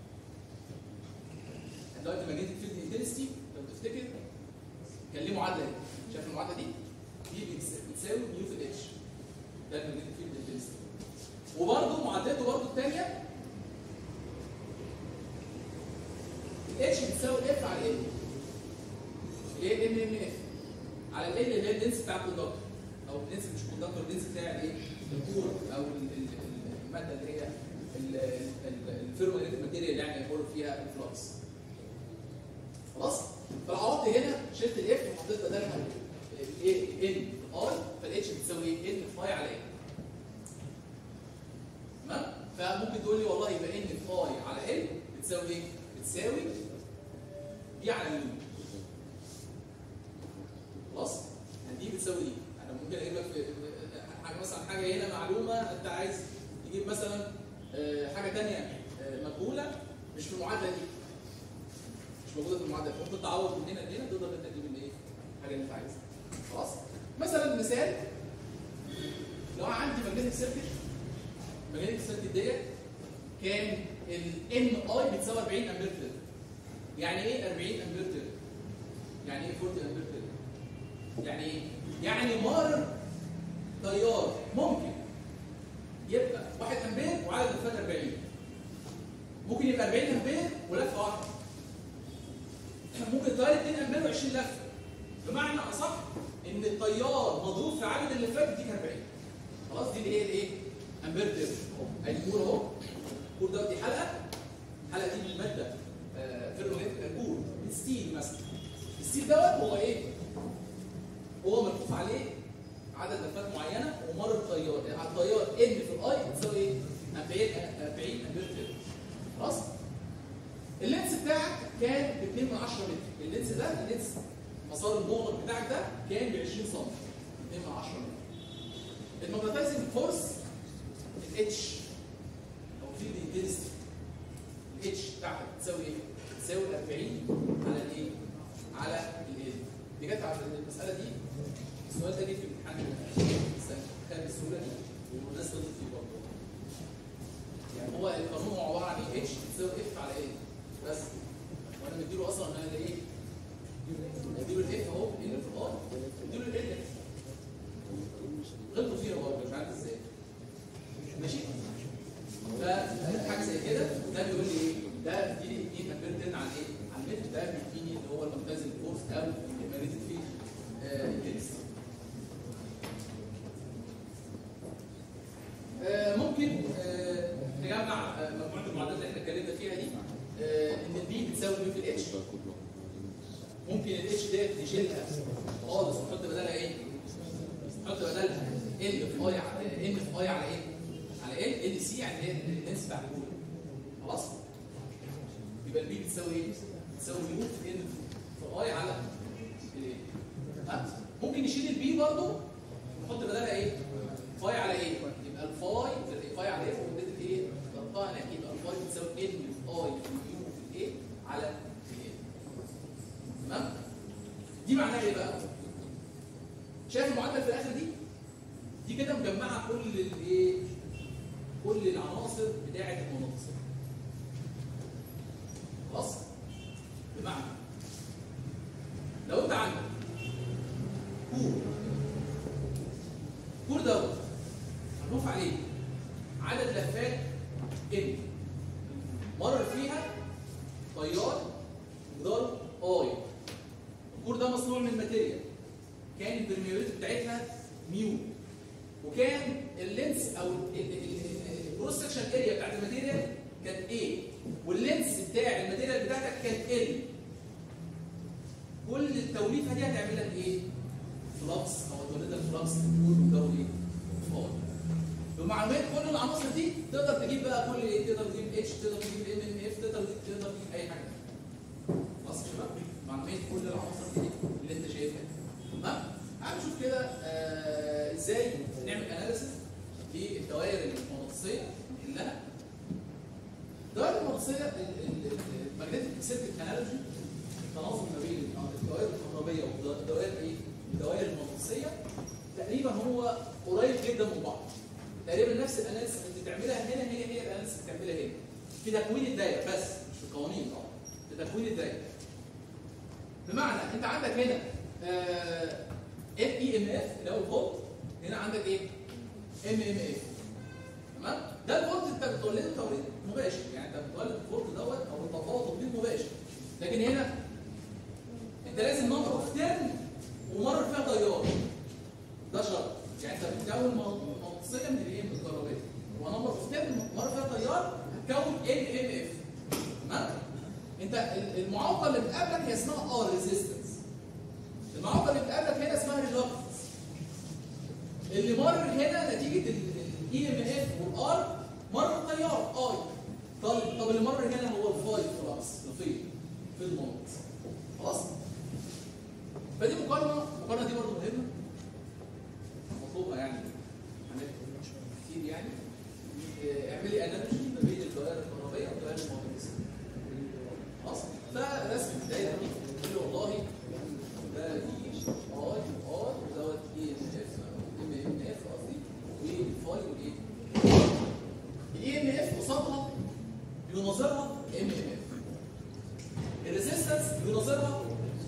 دلوقتي ماجنتيك فيلد انتنستي لو تفتكر كان ليه معادله اهي. شايف المعادله دي؟ دي بتس- بتساوي نيو في الاتش ده الماجنتيك فيلد انتنستي وبرضه معادلته برضه الثانيه الاتش بتساوي اف على ال اللي هي ام ام اف على ال اللي هي الدنس بتاع الكوندكتور او الدنس مش كوندكتور الدنس بتاع الايه؟ الكور او ال- ال- ال- الماده اللي هي الفيرمagnetic ماتيريال يعني يمر فيها الفلكس خلاص؟ فالعوضت هنا شلت الاف وحطيت بدلها الايه ان اي فالاتش بتساوي ايه؟ ان فاي على ايه؟ تمام؟ فممكن تقول لي والله يبقى ان فاي على ال بتساوي ايه؟ بتساوي دي على اليو خلاص؟ يعني دي بتساوي دي انا ممكن اجيب لك في- حاجه مثلا حاجه هنا معلومه انت عايز تجيب مثلا آه، حاجه ثانيه مجهوله مش في المعادله دي مش موجوده في المعادله ممكن تعوض من هنا لهنا تقدر انت تجيب الايه؟ الحاجه اللي انت عايزها خلاص؟ مثلا مثال لو عندي ماجنتيك سيركت ماجنتيك سيركت ديت كان الام اي بتساوي 40 امبير تيرن يعني ايه 40 امبير تيرن؟ يعني ايه 40 امبير تيرن؟ يعني ايه؟ يعني مر تيار ممكن يبقى 1 امبير وعدد لفات 40 ممكن يبقى 40 امبير ولفه واحده ممكن تيار 2 امبير و20 لفه بمعنى اصح ان التيار مضروب في عدد اللفات يديك 40 خلاص دي اللي هي الايه؟ امبير تيرن اهو ادي كور اهو الكور دوت دي حلقه الحلقه دي من الماده فيرمونيتيك كور من ستيل مثلا الستيل دوت هو ايه؟ هو ملفوف عليه عدد لفات معينه ومر التيار يعني على التيار ان في الاي تساوي ايه؟ 40 40 امبير تيرن خلاص؟ اللينس بتاعك كان ب 2 من 10 متر اللينس ده اللينس مسار المغلق بتاعك ده كان ب 20 سم 2 من 10 متر الماجنتايزنج فورس الاتش او فيلد انتنستي الاتش بتاعتك تساوي ايه؟ تساوي 40 على الايه؟ على ال دي جت على المساله دي السؤال ده جه في امتحان السنه خد السهوله دي والناس غلطت فيه برضه يعني هو القانون هو عباره عن ايه؟ اتش تساوي اف على ايه؟ بس وانا مديله اصلا انا ده ايه؟ مديله الاف اهو ان في الار مديله ال غلطوا فيها برضه مش عارف ازاي ماشي؟ فحاجه زي كده ده بيقول لي ايه؟ ده دي دي امبير على ايه؟ على المتر ده بيديني اللي هو المختزن فورس او الماجنتيك فيلد انتنس ممكن آه، نجمع آه، مجموعه المعادلات اللي احنا اتكلمنا فيها دي آه، ان البي بتساوي بي في الاتش ممكن الاتش ديت نشيلها خالص ونحط بدلها ايه؟ نحط بدلها ال في اي على ان في اي على ايه؟ على ال ال سي يعني هي اللينس بتاع الكوره خلاص؟ يبقى البي بتساوي ايه؟ بتساوي يو في ان في اي على الايه؟ ها؟ ممكن نشيل البي برضه ونحط بدلها ايه؟ فاي على ايه؟ يبقى الفاي فاي على ايه؟ ومدة ايه؟ ضغطها هناك يبقى الفاي بتساوي ان في اي في يو في الايه؟ على الايه؟ تمام؟ دي معناها ايه بقى؟ شايف المعادله في الاخر دي؟ دي كده مجمعه كل الايه؟ كل العناصر بتاعه المناطق خلاص؟ بمعنى لو انت عندك كور كور دوت هنضيف عليه عدد لفات ان مر فيها تيار مقداره اي الكور ده مصنوع من ماتيريال كان البرميابيلتي بتاعتها ميو وكان اللينس او الكروس سكشن اريا بتاعت الماتيريال كانت ايه واللينس بتاع الماتيريال بتاعتك كان ال كل التوليفه دي هتعمل لك ايه؟ فلكس او هتولد لك فلكس تكون مقداره ايه؟ فاي بمعلومات كل العناصر دي تقدر تجيب بقى كل ايه؟ تقدر تجيب اتش تقدر تجيب ام ام اف تقدر تجيب تقدر تجيب اي حاجه خلاص يا شباب؟ معلومات كل العناصر دي اللي انت شايفها تمام؟ هنشوف كده آه ازاي نعمل اناليسيس للدوائر المغناطيسيه المغناطيسيه نحلها الدوائر المغناطيسيه الماجنتيك سيركت انالوجي التناظر ما بين الدوائر الكهربيه والدوائر ايه؟ الدوائر المغناطيسيه تقريبا هو قريب جدا من بعض تقريبا نفس الاناليسيس اللي بتعملها هنا هي هي الاناليسيس اللي بتعملها هنا في تكوين الدايره بس مش في القوانين طبعا في تكوين الدايره بمعنى انت عندك هنا اف اي ام اف اللي هو الفولت هنا عندك ايه؟ ام ام اف تمام؟ ده الفولت انت بتولده توليد مباشر يعني انت بتولد الفولت دوت او بتطلعه توليد مباشر لكن هنا انت لازم نمبر اوف تيرن ومر فيها تيار ده شرط يعني انت بتكون مغناطيسيه من الايه؟ من الكهربائيه ونمبر اوف تيرن مر فيها تيار هتكون ام ام اف تمام؟ انت المعوقه اللي بتقابلك هي اسمها ار ريزيستنس المعوقه اللي بتقابلك هنا اسمها ريلكتنس اللي مر هنا نتيجه الاي ام اف والار مر تيار اي طيب طب اللي مر هنا هو الفاي خلاص الفيل في الموت خلاص فدي مقارنه المقارنه دي برضه مهمه مطلوبه يعني كتير يعني اعملي انالوجي ما بين الدوائر الكهربائيه والدوائر المغناطيسيه خلاص فرسم الدايره دي تقول والله ده دي اي ار ودوت اي ام اف ام ام اف قصدي والفاي والايه الاي ام اف قصادها بيناظرها ام ام اف الريزيستنس بيناظرها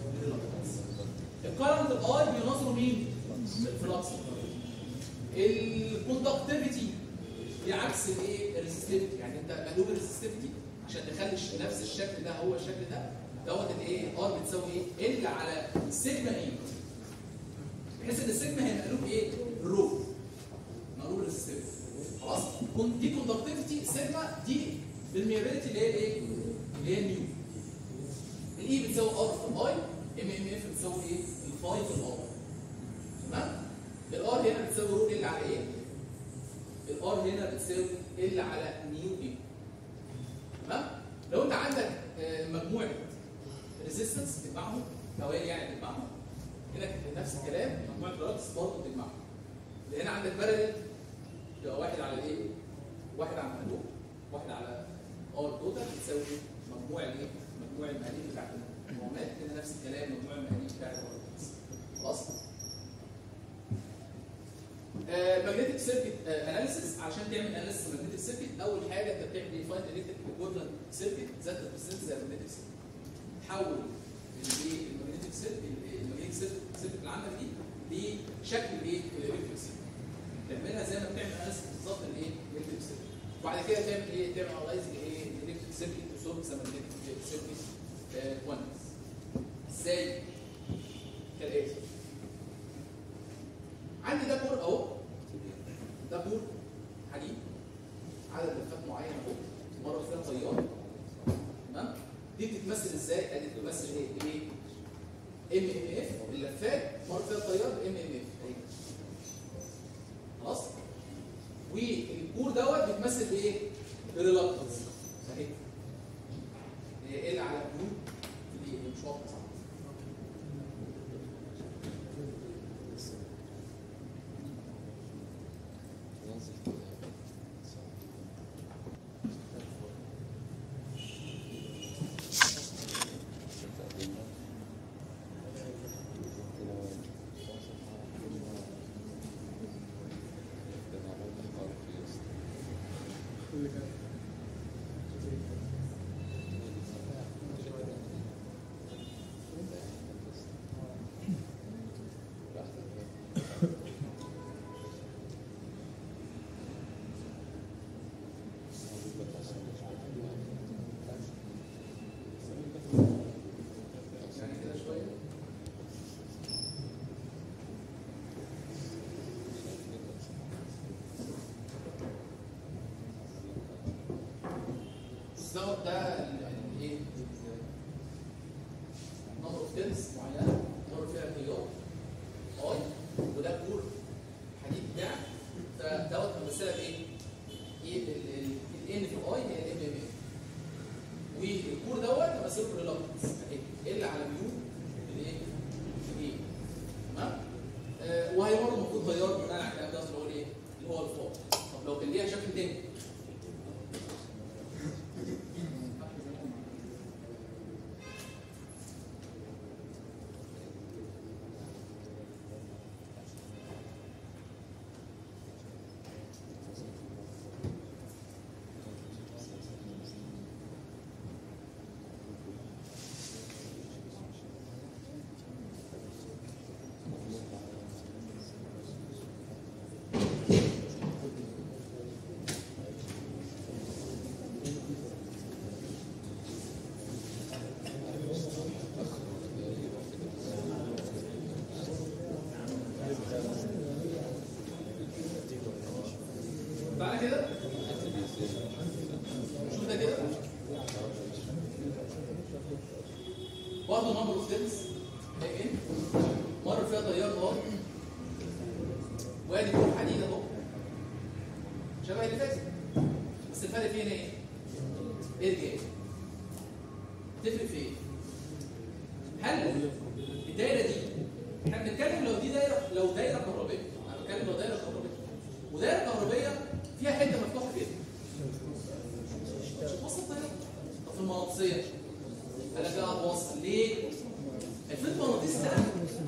الكرنت الاي بيناظره مين؟ الفلكس الكوندكتيفيتي بعكس الايه؟ الريزستيفيتي يعني انت مقلوب الريزستيفيتي عشان تخلي نفس الشكل ده هو الشكل ده دوت الايه؟ ار بتساوي ايه؟ ال على سيجما اي بحيث ان السيجما هي مقلوب ايه؟ رو مقلوب الريزستيفيتي خلاص؟ دي كوندكتيفيتي سيجما دي بالميابيلتي اللي هي الايه؟ اللي هي النيو الاي بتساوي ار في الاي ام ام اف بتساوي ايه؟ الفاي في الار تمام؟ الار هنا بتساوي رو ال على ايه؟ الار هنا بتساوي ال على نيو ايه؟ تمام؟ لو انت عندك مجموعه ريزيستنس تجمعهم دوائر يعني تجمعهم هنا نفس الكلام مجموعه درجات برضه تجمعهم هنا عندك بارل يبقى واحد على الايه؟ واحد على المقلوب واحد على ار توتال بتساوي مجموع الايه؟ مجموع المقاليب بتاعت المقاومات هنا نفس الكلام مجموع المقاليب بتاعت خلاص؟ ماجنتيك سيركت اناليسيس عشان تعمل اناليسيس ماجنتيك سيركت اول حاجه انت بتعمل ديفاين الكتريك ايكويفالنت سيركت ذات البرسنت زي الماجنتيك سيركت تحول الماجنتيك سيركت الماجنتيك سيركت اللي عندك دي لشكل الايه؟ الالكتريك سيركت تعملها زي ما بتعمل اناليسيس بالظبط الايه؟ الالكتريك سيركت وبعد كده تعمل ايه؟ تعمل انالايزنج ايه؟ الالكتريك سيركت وسورس ماجنتيك سيركت كوانتس ازاي؟ كالاتي عندي ده كور اهو ده كور حديد عدد لفات معين اهو مره فيها تيار تمام دي بتتمثل ازاي؟ ادي بتمثل ايه؟ ايه؟ ام ام اف اللفات مره فيها تيار ام ام اف اهي خلاص؟ والكور دوت بيتمثل بايه؟ بريلاكتنس اهي ال على بلو دي مش واضحه صح؟ يعني كده شويه الزود ده ايه نمبر اوف تنس معينه مر فيها تيار اي وده كور حديد بتاع فدوت ممثله بايه؟ ايه الان في اي هي الام ام والكور دوت ممثله بالريلكتنس اهي ال على ميو الايه؟ ايه تمام؟ آه وهي برضه المفروض تيار بناء على الكلام ده اللي هو الايه؟ اللي هو الفوق طب لو كان ليها شكل تاني في هنا ايه؟ اير جاب تفرق في ايه؟ هل الدايره دي احنا بنتكلم لو دي دايره لو دايره كهربائيه انا بتكلم لو دايره كهربائيه ودايره كهربائيه فيها حته مفتوحه كده مش هتوصل طياره طب في المغناطيسيه انا كده هتوصل ليه؟ الفيلد المغناطيسي ده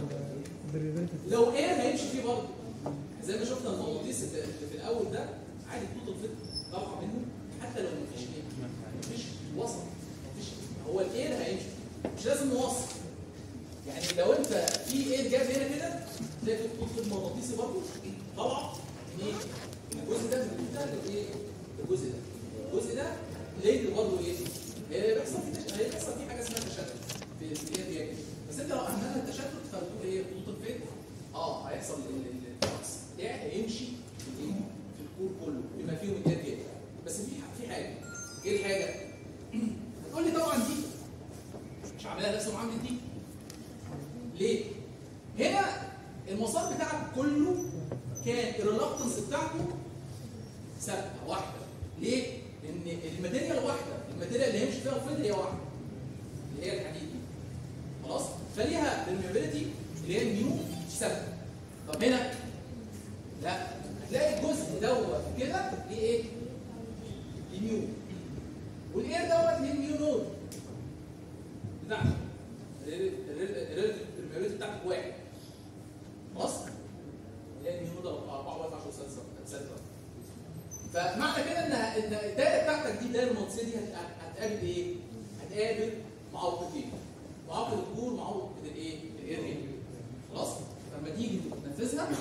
لو اير هيمشي فيه برضه زي ما شفنا المغناطيس اللي في الاول ده عادي طول الفيلد طالعه منه حتى لو مفيش ايه مفيش وسط مفيش هو الاير هيمشي مش لازم نوصل يعني لو انت في اير جاب هنا كده تلاقي في الخط المغناطيسي برضه طالعه من ايه؟ من الجزء ده من ده لايه؟ الجزء ده الجزء ده ليه برضه ايه؟ هي بيحصل فيه هيحصل فيه حاجه اسمها تشتت في الاير جاب بس انت لو عملنا التشتت فبتقول ايه؟ خطوط الفيت اه هيحصل الفلكس بتاعي هيمشي في الايه؟ في الكور كله بما فيهم الاير جاب بس في في حاجه ايه الحاجه؟ هتقول لي طبعا دي مش عاملها نفس معامله دي ليه؟ هنا المسار بتاعك كله كان الريلكتنس بتاعته ثابته واحده ليه؟ لان الماتيريال واحده الماتيريال اللي هيمشي فيها الفيلد هي واحده اللي هي الحديد دي خلاص؟ فليها permeability اللي هي النيو ثابته طب هنا لا هتلاقي الجزء دوت كده ليه ايه؟ ليه نيو والاير دوت ليه نيو نود بتاعته الريلاتيف بريميريتي بتاعتك واحد خلاص هي النيو ده 4 1 10 سنتي فمعنى كده ان ان الدايره بتاعتك دي الدايره المغناطيسيه دي هت- هتقابل ايه؟ هتقابل معوقتين معوق الكور ومعوق الايه؟ الاير خلاص؟ فلما تيجي تنفذها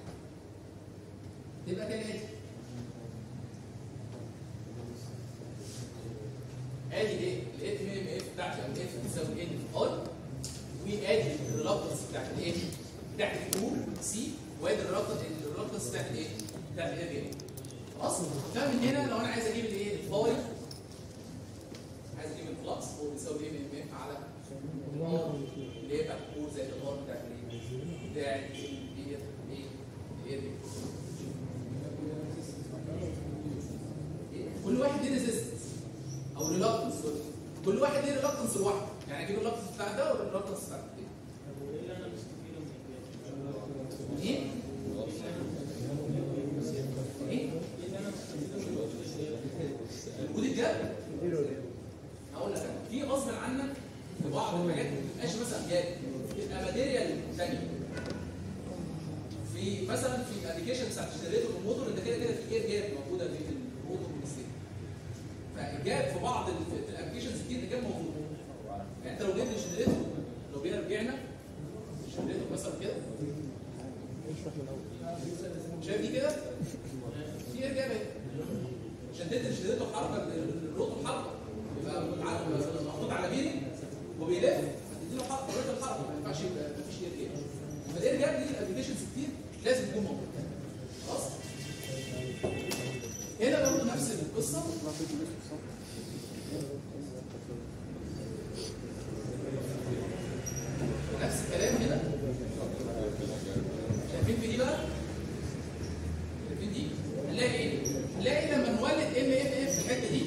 تبقى كالاتي ادي ايه؟ الاف ام ام اف بتاعتي او الاف بتساوي ان في ار وادي الريلكتنس بتاعت الايه؟ بتاعت الكور سي وادي الريلكتنس بتاعت الايه؟ بتاعت الايه؟ خلاص؟ فمن هنا لو انا عايز اجيب الايه؟ الفاي عايز اجيب الفلكس هو بيساوي ام ام اف على الار اللي هي بتاعت الكور زي الار بتاعت الايه؟ بتاعت الايه؟ الايه؟ الايه؟ كل واحد ليه ريزيستنس او ريلكتنس كل واحد ليه ريلكتنس لوحده يعني اجيب الريلكتنس بتاع ده والريلكتنس بتاع ده ايه؟ ايه؟ وجود الجاب هقول لك أنا، في غصب عنك في بعض الحاجات ما بتبقاش مثلا جاب تبقى ماتيريال ثانيه في مثلا في الابلكيشن بتاعت الجنريتور والموتور انت كده كده في اير جاب موجوده في الموتور والستيك فالجاب في بعض ال- في الابلكيشنز كتير الجاب موجود يعني انت لو جبت الجنريتور لو جينا رجعنا الجنريتور مثلا كده شايف دي كده في اير جاب اهي عشان تدي الجنريتور حركه الروتور حركه يبقى متعلق- محطوط على بيرنج وبيلف تديله حركه الروتور حركه ما ينفعش يبقى مفيش اير جاب فالاير جاب دي الابلكيشنز كتير لازم تكون موجوده خلاص هنا برضه نفس القصه نفس الكلام هنا شايفين في دي بقى شايفين دي هنلاقي ايه هنلاقي لما نولد ام ام اف في الحته دي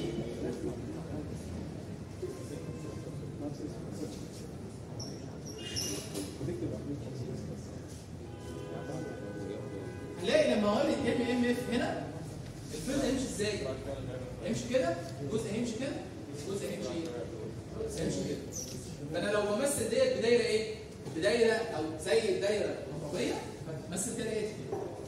هنلاقي لما اولد ام ام اف هنا الفيلد هيمشي ازاي هيمشي كده الجزء هيمشي كده الجزء هيمشي ايه هيمشي كده فانا لو بمثل ديت بدايره ايه بدايره او زي الدايره الكهربائيه فتمثل كده ايه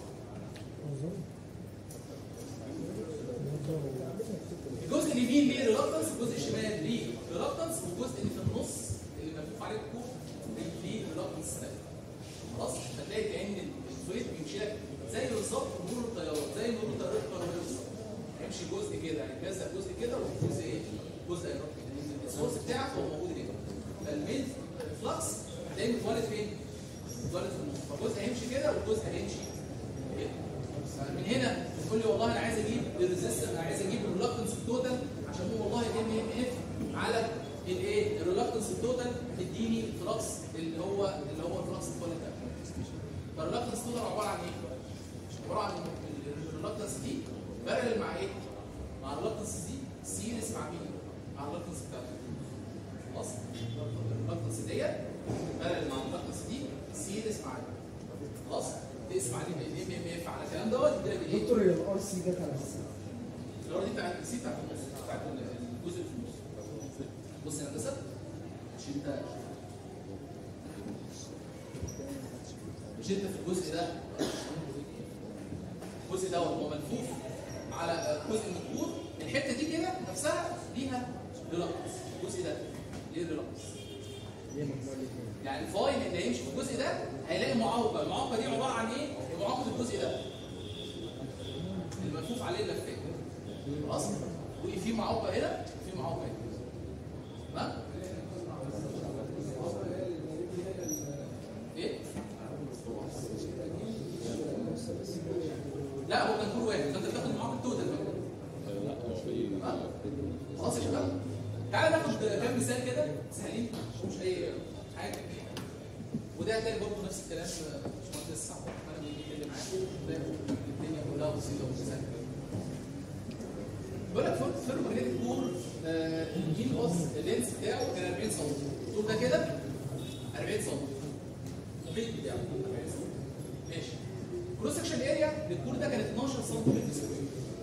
الجزء اليمين ليه ريلكتنس الجزء الشمال ليه ريلكتنس والجزء اللي في النص اللي ملفوف عليه الكوب ليه ريلكتنس خلاص فتلاقي كأن الفريق بيمشي لك زي بالظبط مرور الطيارات زي مرور الطيارات الكهربائيه بالظبط هيمشي جزء كده هيتجزأ جزء كده وجزء ايه؟ جزء هيروح كده لأن السورس بتاعك هو موجود هنا فالمين فلكس هتلاقيه متولد فين؟ متولد في النص فجزء هيمشي كده والجزء هيمشي كده من هنا تقول لي والله انا عايز اجيب الريزيست انا عايز اجيب الريلكتنس التوتال عشان هو والله ام ام اف على الايه الريلكتنس التوتال تديني الفلكس اللي هو اللي هو الفلكس التوتال ده فالريلكتنس التوتال عباره عن ايه؟ عباره عن الريلكتنس دي بارل مع ايه؟ مع الريلكتنس دي الريلكتنس بتاعته خلاص الريلكتنس ديت بارل مع الريلكتنس دي سي ده اسمها خلاص تقسم عليه ام ام اف على الكلام دوت يديلك ايه؟ دكتور هي الار سي جت على اساس الار دي بتاعت السي بتاعت النص بتاعت الجزء اللي في النص بص يا هندسه مش انت مش انت في الجزء ده الجزء دوت هو ملفوف على جزء مكبور الحته دي كده نفسها ليها ريلكتنس الجزء ده ليه ريلكتنس ليه مجموع الاثنين يعني الفايل اللي هيمشي في الجزء ده هيلاقي معوقه المعوقه دي عباره عن ايه معوقه الجزء ده الملفوف عليه اللفات خلاص وفي معوقه هنا وفي معوقه هنا تمام ايه لا هو كان كل واحد فانت بتاخد معاك التوتال بقى تمام؟ خلاص يا شباب تعالى ناخد كام مثال كده سهلين مش اي حاجه وده هتلاقي برضه نفس الكلام باشمهندس صعب انا بيجي يتكلم معاك تلاقي الدنيا كلها بسيطه وسهله بيقول لك فيرم فيرم ماجنتيك كور الجين باص اللينس بتاعه كان 40 سم الطول ده كده 40 سم المحيط بتاعه 40 سم ماشي كروس سكشن اريا للكور ده كانت 12 سم سكوير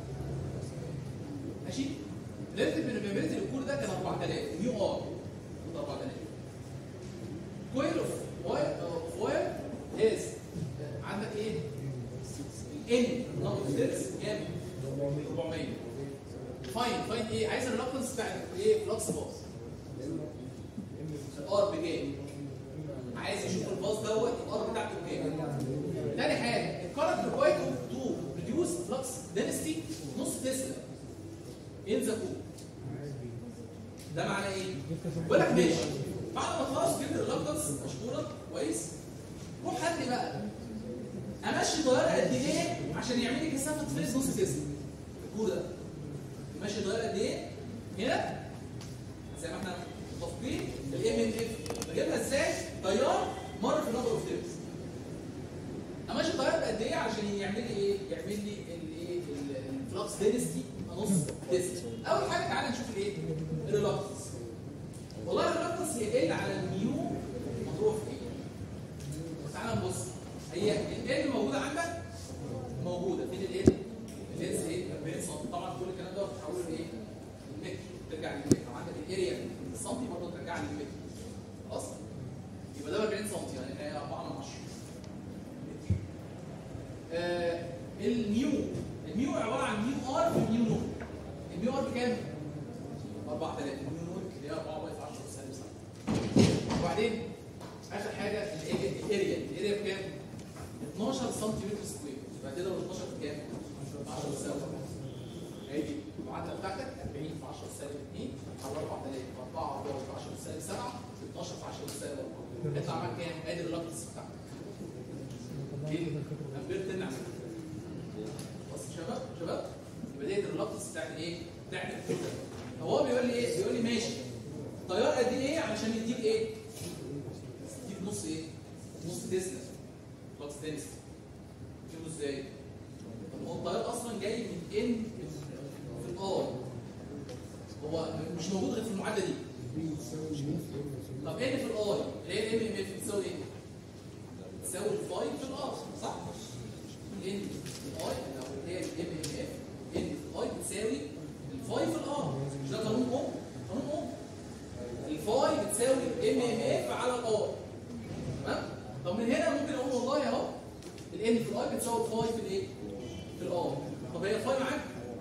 ماشي ريلتيف برميابيلتي للكور ده كان 4000 نيو ار 4000 كويل اوف واير اوف واير از عندك ايه؟ ان نمبر ستيرز كام؟ 400 فاين فاين ايه؟ عايز الريلكتنس بتاع ايه؟ فلكس باص ار بكام؟ عايز يشوف الباص دوت الار بتاعته بكام؟ تاني حاجه الكارنت ريكوايرد تو ريديوس فلكس دنسيتي نص تسلا ان ذا كوب ده معناه ايه؟ بقول لك ماشي بعد ما خلاص جبت الريلكتنس مشكورا كويس روح هات لي بقى امشي طياره قد ايه عشان يعمل لي كثافه فيز نص تسلا الكور ده ماشي طياره قد ايه؟ هنا زي ما احنا متفقين الام ان اف بجيبها ازاي؟ طيار مر في نمبر اوف تيرز امشي طياره قد ايه عشان يعمل لي ايه؟ يعمل لي الايه الفلكس دينستي نص تسلا اول حاجه تعالى نشوف الايه؟ الريلكتنس والله الريلكتنس يقل على الميو مضروب في ايه؟ تعالى نبص هي ال موجوده عندك موجوده فين ال اللينس ايه 40 سم طبعا كل الكلام ده بتحوله لايه؟ المتر ترجع للمتر عندك الاريا السنتي برضه ترجع للمتر خلاص يبقى ده 40 سم يعني هي 4 من 10 آه الميو الميو عباره عن ميو ار في ميو نور الميو ار بكام؟ 4000 الميو نور اللي هي 4 باي في 10 سالب 7 وبعدين اخر حاجه الاريا الاريا الاريا بكام؟ 12 سنتيمتر سكوير يبقى كده 12 بكام؟ 10 سالب هي دي المعادله بتاعتك 40 في 10 سالب 2 على 4000 في 4 في 10 سالب 7 في 12 في 10 سالب 4 يطلع معاك كام؟ ادي الريلكتنس بتاعتك ايه؟ امبير تمنع بص شباب شباب يبقى ديت الريلكتنس بتاعت ايه؟ بتاعت الفكره هو بيقول لي ايه؟ بيقول لي ماشي الطيار قد ايه علشان يديك ايه؟ يديك نص ايه؟ نص تسلا فلكس دنسيتي تجيبه ازاي؟ طب هو الطيار اصلا جاي من ان في الار هو مش موجود غير في المعادله دي طب ان في الاي اللي هي الام ام اف بتساوي ايه؟ بتساوي الفاي في الار صح؟ ان في الاي او اللي هي الام ام اف ان في الاي بتساوي الفاي في الار مش ده قانون اوم؟ قانون اوم الفاي بتساوي ام ام اف على الار تمام؟ طب من هنا ممكن اقول والله اهو الان في الاي بتساوي الفاي في الايه؟ في الار طب هي الفاي معاك؟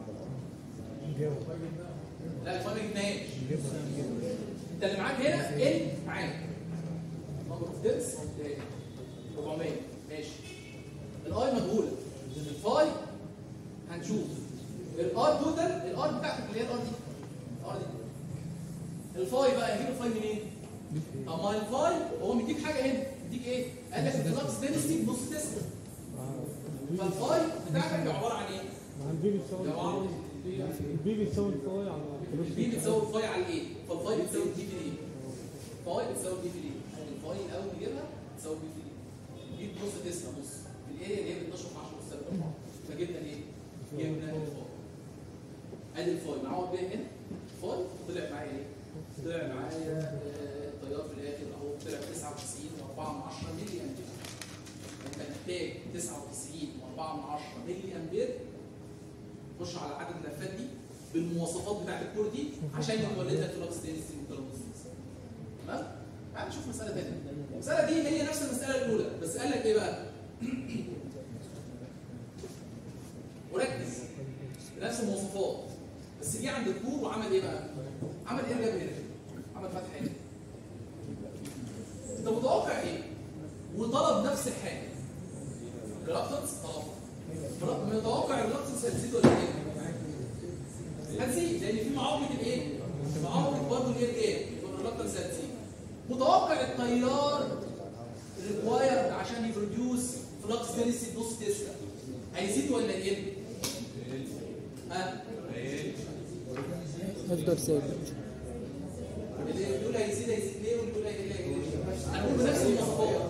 لا الفاي ما جبناهاش انت اللي معاك هنا ان معاك نمبر اوف ديتس 400 ماشي الاي مجهوله الفاي هنشوف الار توتال الار بتاعتك اللي هي الار دي الار دي الفاي بقى يجيب الفاي منين؟ طب ما الفاي هو مديك حاجه هنا مديك ايه؟ قال لك الفلكس دينستي بنص تسلا فالفاي بتاعتك عباره عن ايه؟ مع البي بتساوي عباره عن البي بتساوي الفاي على البي بتساوي الفاي على الايه؟ فالفاي بتساوي الدي في دي فاي بتساوي الدي في دي يعني الفاي الاول نجيبها تساوي الدي في دي دي نص تسلا نص الاريا اللي هي ب 12 في 10 سالب 4 فجبنا ايه؟ جبنا الفاي ادي الفاي معوض بيها هنا فاي طلع معايا ايه؟ طلع معايا آه، التيار في الاخر اهو طلع 99 و4 من 10 ملي امبير انت محتاج 99 و4 من 10 ملي امبير خش على عدد اللفات دي بالمواصفات بتاعت الكور دي عشان يولد لك فلوكس تاني تمام؟ تعال نشوف مسألة تانية. المسألة دي هي نفس المسألة الأولى بس قال لك إيه بقى؟ وركز نفس المواصفات بس جه عند الكور وعمل إيه بقى؟ عمل إيه جاب هنا؟ عمل فتح هنا. أنت متوقع إيه؟ وطلب نفس الحاجة. الريلاكتنس طلب. متوقع الريلاكتنس هتزيد ولا إيه؟ هتزيد لان في معامله الايه؟ معامله برضه الايه الايه؟ الريلاكتنس هتزيد. متوقع التيار ريكوايرد عشان يبروديوس فلكس دينسيتي نص تسلا هيزيد ولا يقل؟ ها؟ هفضل ثابت اللي بيقول هيزيد هيزيد ليه واللي بيقول هيقل هيقل ليه؟ انا بقول بنفس المواصفات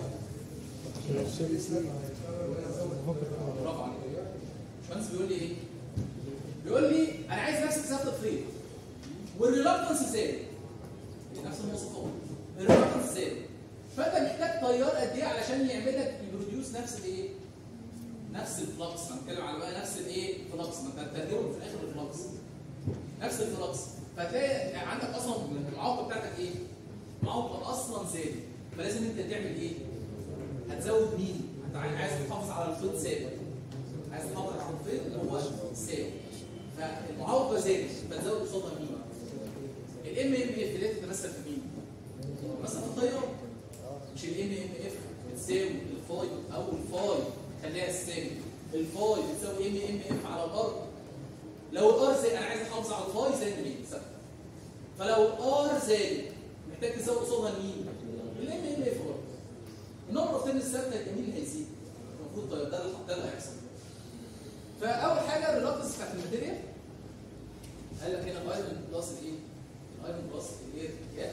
برافو عليك الباشمهندس بيقول لي ايه؟ بيقول لي انا عايز نفس كثافه الفريم والريلاكتنس زاد نفس المواصفات الريلاكتنس زاد فانت محتاج تيار قد ايه علشان يعمل لك يبروديوس نفس الايه؟ نفس الفلكس انا بتكلم على بقى نفس الايه؟ فلكس ما انت هتترجمه في الاخر الفلكس نفس الفلكس فتلاقي عندك اصلا المعوقه بتاعتك ايه؟ المعوقه اصلا زادت فلازم انت تعمل ايه؟ هتزود مين؟ انت عايز تحافظ على الخيط ثابت عايز تحافظ على الخيط اللي هو ثابت فالمعوقه زادت فتزود قصادها مين؟ الام ام اف اللي تتمثل في مين؟ مثلا في الطياره مش الام ام اف بتساوي الفاي او الفاي خليها تساوي الفاي بتساوي ام ام اف على الارض لو الار زي انا عايز احافظ على الفاي زائد مين؟ ثابته فلو الار زادت محتاج تزود قصادها مين؟ الام ام اف برضه النمبر اوف تنس ثابته يبقى مين اللي هيزيد؟ المفروض طيب ده اللي ده اللي هيحصل فاول حاجه الريلاكتنس بتاعت الماتيريال قال لك هنا الايرون بلس الايه؟ الايرون بلس الايه؟ جاب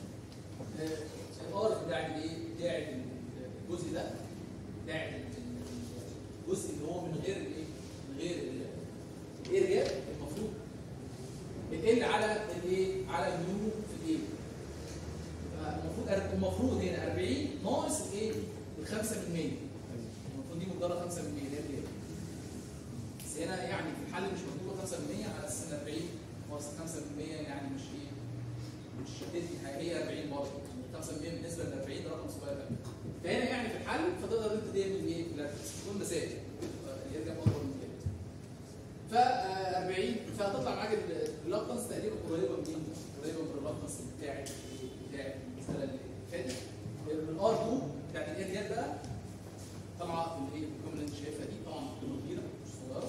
الار بتاع الايه؟ بتاع الجزء ده بتاع الجزء اللي هو من غير الايه؟ من غير الاريا المفروض ال على الايه؟ على النيو في الايه؟ المفروض المفروض هنا 40 ناقص الايه؟ ال 5% المفروض دي مقدارها 5% اللي هي الايه؟ بس هنا يعني في الحل مش مكتوبه 5% على اساس ان 40 ناقص 5% يعني مش ايه؟ مش هتدي حاجه هي 40 برضه 5% بالنسبه ل 40 ده رقم صغير قوي فهنا يعني في الحل فتقدر انت تعمل ايه؟ تكون مسائل يرجع اكبر من كده ف 40 فهتطلع معاك الريلاكتنس تقريبا قريبه من مين؟ قريبه من الريلاكتنس بتاعت بتاعت المساله اللي فاتت الار 2 بتاعت الايه ديت بقى طبعا الايه الجمله اللي انت شايفها دي طبعا جمله كبيره مش صغيره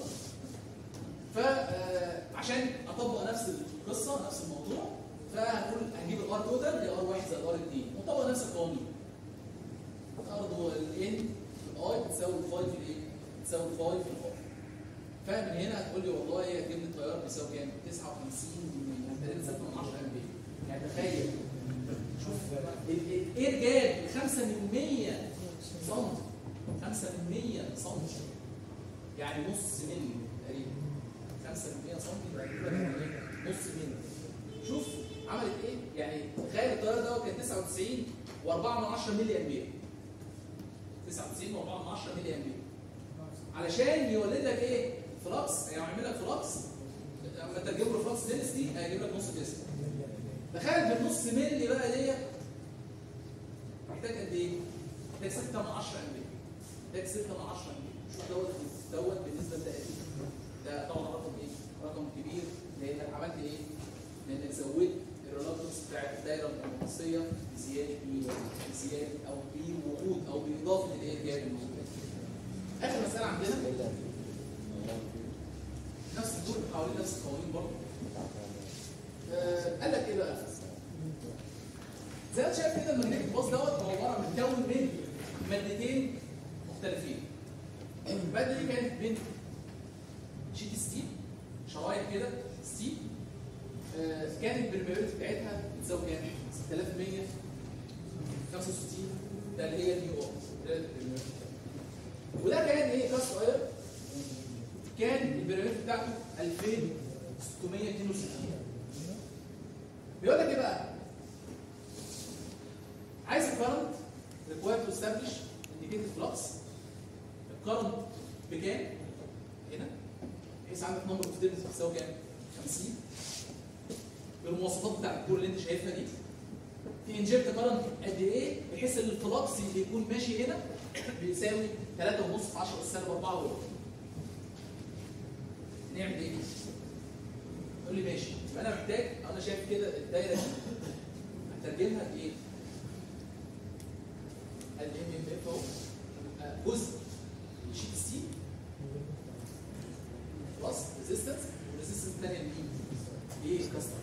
فعشان اطبق نفس القصه نفس الموضوع فهنقول هنجيب الار توتال دي ار 1 زائد ار 2 ونطبق نفس القوانين برضه الان في الاي بتساوي الفاي في الايه؟ بتساوي الفاي في الار فمن هنا هتقول لي والله هي جبت التيار بيساوي كام؟ 59 يعني تقريبا 6 من 10 امبير يعني تخيل شوف الاير جاب 5 من 100 سم 5 من 100 سم يعني نص ملي تقريبا 5 من 100 سم تقريبا نص ملي شوف عملت ايه؟ يعني تخيل التيار ده كان 99 و4 من 10 ملي امبير 99 و4 من 10 ملي امبير علشان يولد لك ايه؟ فلكس يعني يعمل لك فلكس لما انت تجيب له فلكس دينستي هيجيب لك نص تسلا تخيل بالنص ملي بقى ديت محتاج قد ايه؟ محتاج 6 من 10 امبير محتاج 6 من 10 امبير شوف دوت دوت بالنسبه لده قد ايه؟ ده طبعا رقم ايه؟ رقم كبير لانك عملت ايه؟ لانك زودت الريلاكتنس بتاعت الدايره المغناطيسيه بزياده مين؟ بزياده او بوجود او باضافه الايه؟ الجانب الموجود اخر مساله عندنا نفس الدور حوالين نفس القوانين برضه آه قال لك ايه بقى؟ زي ما انت شايف كده المagnetic باص دوت هو عباره متكون من مادتين مختلفين. الماده دي كانت من شيت ستيل شرايط كده ستيل آه كانت البرميابيلتي بتاعتها بتساوي كام؟ 6165 ده اللي هي اليو ار وده كان ايه كاست اير كان البرميابيلتي بتاعته 2662 بيقول لك ايه بقى؟ عايز الكرنت required to establish indicated flux الكرنت بكام؟ هنا بحيث عندك نمبر اوف تيرنز بتساوي كام؟ 50 بالمواصفات بتاعت الكور اللي انت شايفها دي تنجكت كرنت قد ايه بحيث ان الفلكس اللي يكون ماشي هنا بيساوي 3.5 في 10 سالب 4 وربع نعمل ايه؟ يقول لي ماشي يبقى انا محتاج انا شايف كده الدايره دي هترجمها لايه؟ الام ام اف اهو يبقى جزء من شيت السي خلاص ريزيستنس والريزيستنس الثانيه لمين؟ ايه كاستر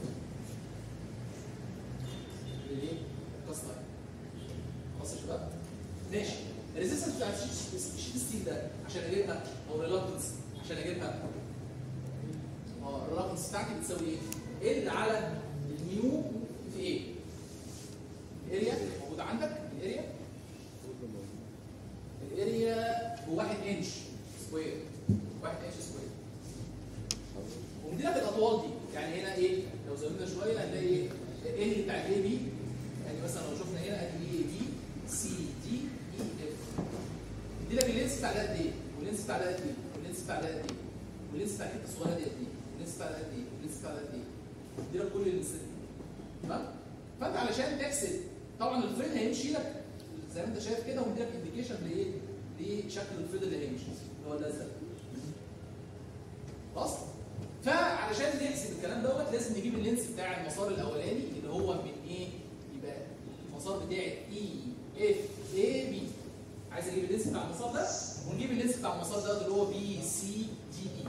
ليه؟ كاستر خلاص يا شباب؟ ماشي الريزيستنس بتاعت شيت شيت السي ده عشان اجيبها او ريلاكتنس عشان اجيبها اه الريلاكتنس بتاعتي بتساوي ايه؟ ال على الميو في ايه؟ الاريا اللي موجوده عندك الاريا الاريا بواحد انش سكوير واحد انش سكوير ومديلك الاطوال دي يعني هنا ايه لو زودنا شويه هنلاقي ايه ال بتاع الاي بي يعني مثلا لو شفنا هنا ادي اي بي سي دي اي اف مديلك اللينس بتاع ده قد ايه واللينس بتاع ده قد ايه واللينس بتاع ده قد ايه واللينس بتاع الحته الصغيره دي قد ايه واللينس بتاع ده قد ايه واللينس بتاع ده قد ايه مديلك كل اللينس تمام فانت علشان تحسب طبعا الفريد هيمشي لك زي ما انت شايف كده ومديلك انديكيشن لايه لشكل الفريد اللي هيمشي اللي هو الازرق خلاص فعلشان نحسب الكلام دوت لازم نجيب اللينس بتاع المسار الاولاني اللي هو من ايه يبقى المسار بتاعي اي اف اي بي عايز اجيب اللينس بتاع المسار ده ونجيب اللينس بتاع المسار ده اللي هو بي سي دي اي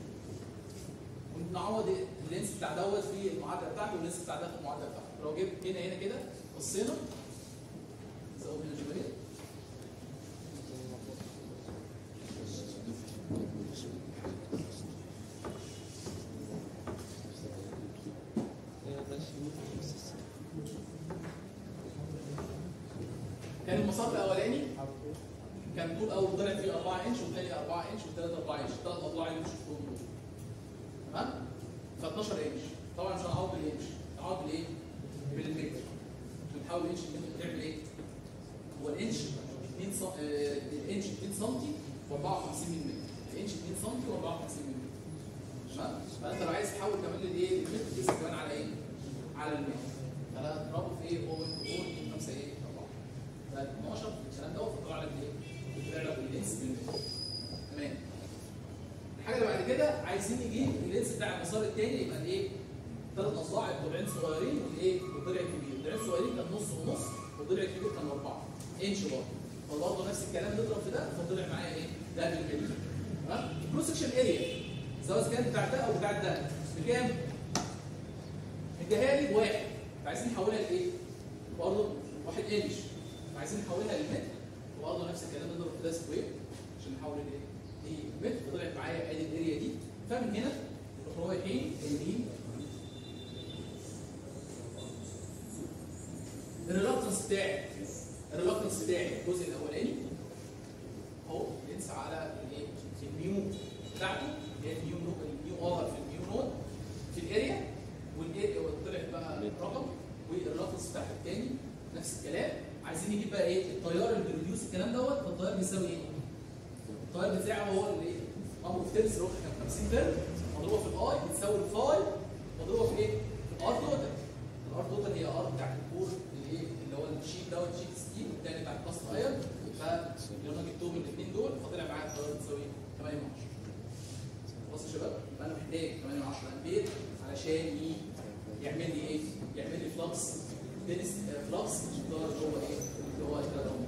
ونعوض اللينس بتاع دوت في المعادله بتاعته واللينس بتاع ده في المعادله بتاعته لو جبت هنا هنا كده بصينا زود هنا شويه كان المسار الاولاني كان طول اول ضلع فيه 4 انش والثاني 4 انش والثالث 4 انش ثلاث اضلاع اللي شفتهم دول تمام ف 12 انش طبعا مش هنعوض بالانش هنعوض بالايه؟ بالمتر بنحاول الانش المتر بتعمل ايه؟ هو الانش 2 سم آه، الانش 2 سم و54 ملم الانش 2 سم و54 ملم تمام فانت لو عايز تحول كمان للايه؟ للمتر تقيس كمان على ايه؟ على المتر فانا اضربه في ايه؟ 0.025 ايه؟ 4 ف 12 الكلام دوت فطلع لك ايه؟ بيطلع لك اللينس بالمتر تمام الحاجه اللي بعد كده عايزين نجيب اللينس بتاع المسار الثاني يبقى الايه؟ ثلاث اصبع الضلعين صغيرين والايه؟ والضلع الكبير، الضلعين الصغيرين كان نص ونص والضلع الكبير كان اربعه انش برضه فبرضه نفس الكلام نضرب في ده فطلع معايا ايه؟ ده بالمتر تمام؟ الكروس سكشن اريا سواء كان بتاع ده او بتاع ده بكام؟ مديها لي بواحد فعايزين نحولها لايه؟ برضه واحد انش فعايزين نحولها للمتر وبرضه نفس الكلام نضرب في ده سكوير عشان نحول الايه؟ دي متر فطلعت معايا ادي الاريا دي فمن هنا نروح رايحين جايبين الريلكتنس بتاعي الريلكتنس بتاعي الجزء الاولاني اهو ينسى على الايه؟ الميو بتاعته اللي هي الميو نو الميو ار في الميو نود في الاريا والاريا وطلعت بقى رقم والريلكتنس بتاعت الثاني نفس الكلام عايزين نجيب بقى ايه؟ التيار اللي بيروديوس الكلام دوت فالتيار بيساوي ايه؟ التيار بتاعه هو اللي ايه؟ نمبر اوف تيرز اللي هو كان 50 تيرم مضروبه في الاي بتساوي الفاي مضروبه في ايه؟ في الار توتال الار توتال هي ار بتاعت الكور اللي ايه؟ اللي هو الشيت دوت شيت ستيل والتاني بتاع الكاست ايرون فلما جبتهم الاثنين دول فطلع معايا التيار بتساوي 8 من 10 خلاص يا شباب يبقى انا محتاج 8 من 10 امبير علشان ي- يعمل لي ايه؟ يعمل لي فلكس دينس فلكس مش اللي هو ايه؟ اللي هو 3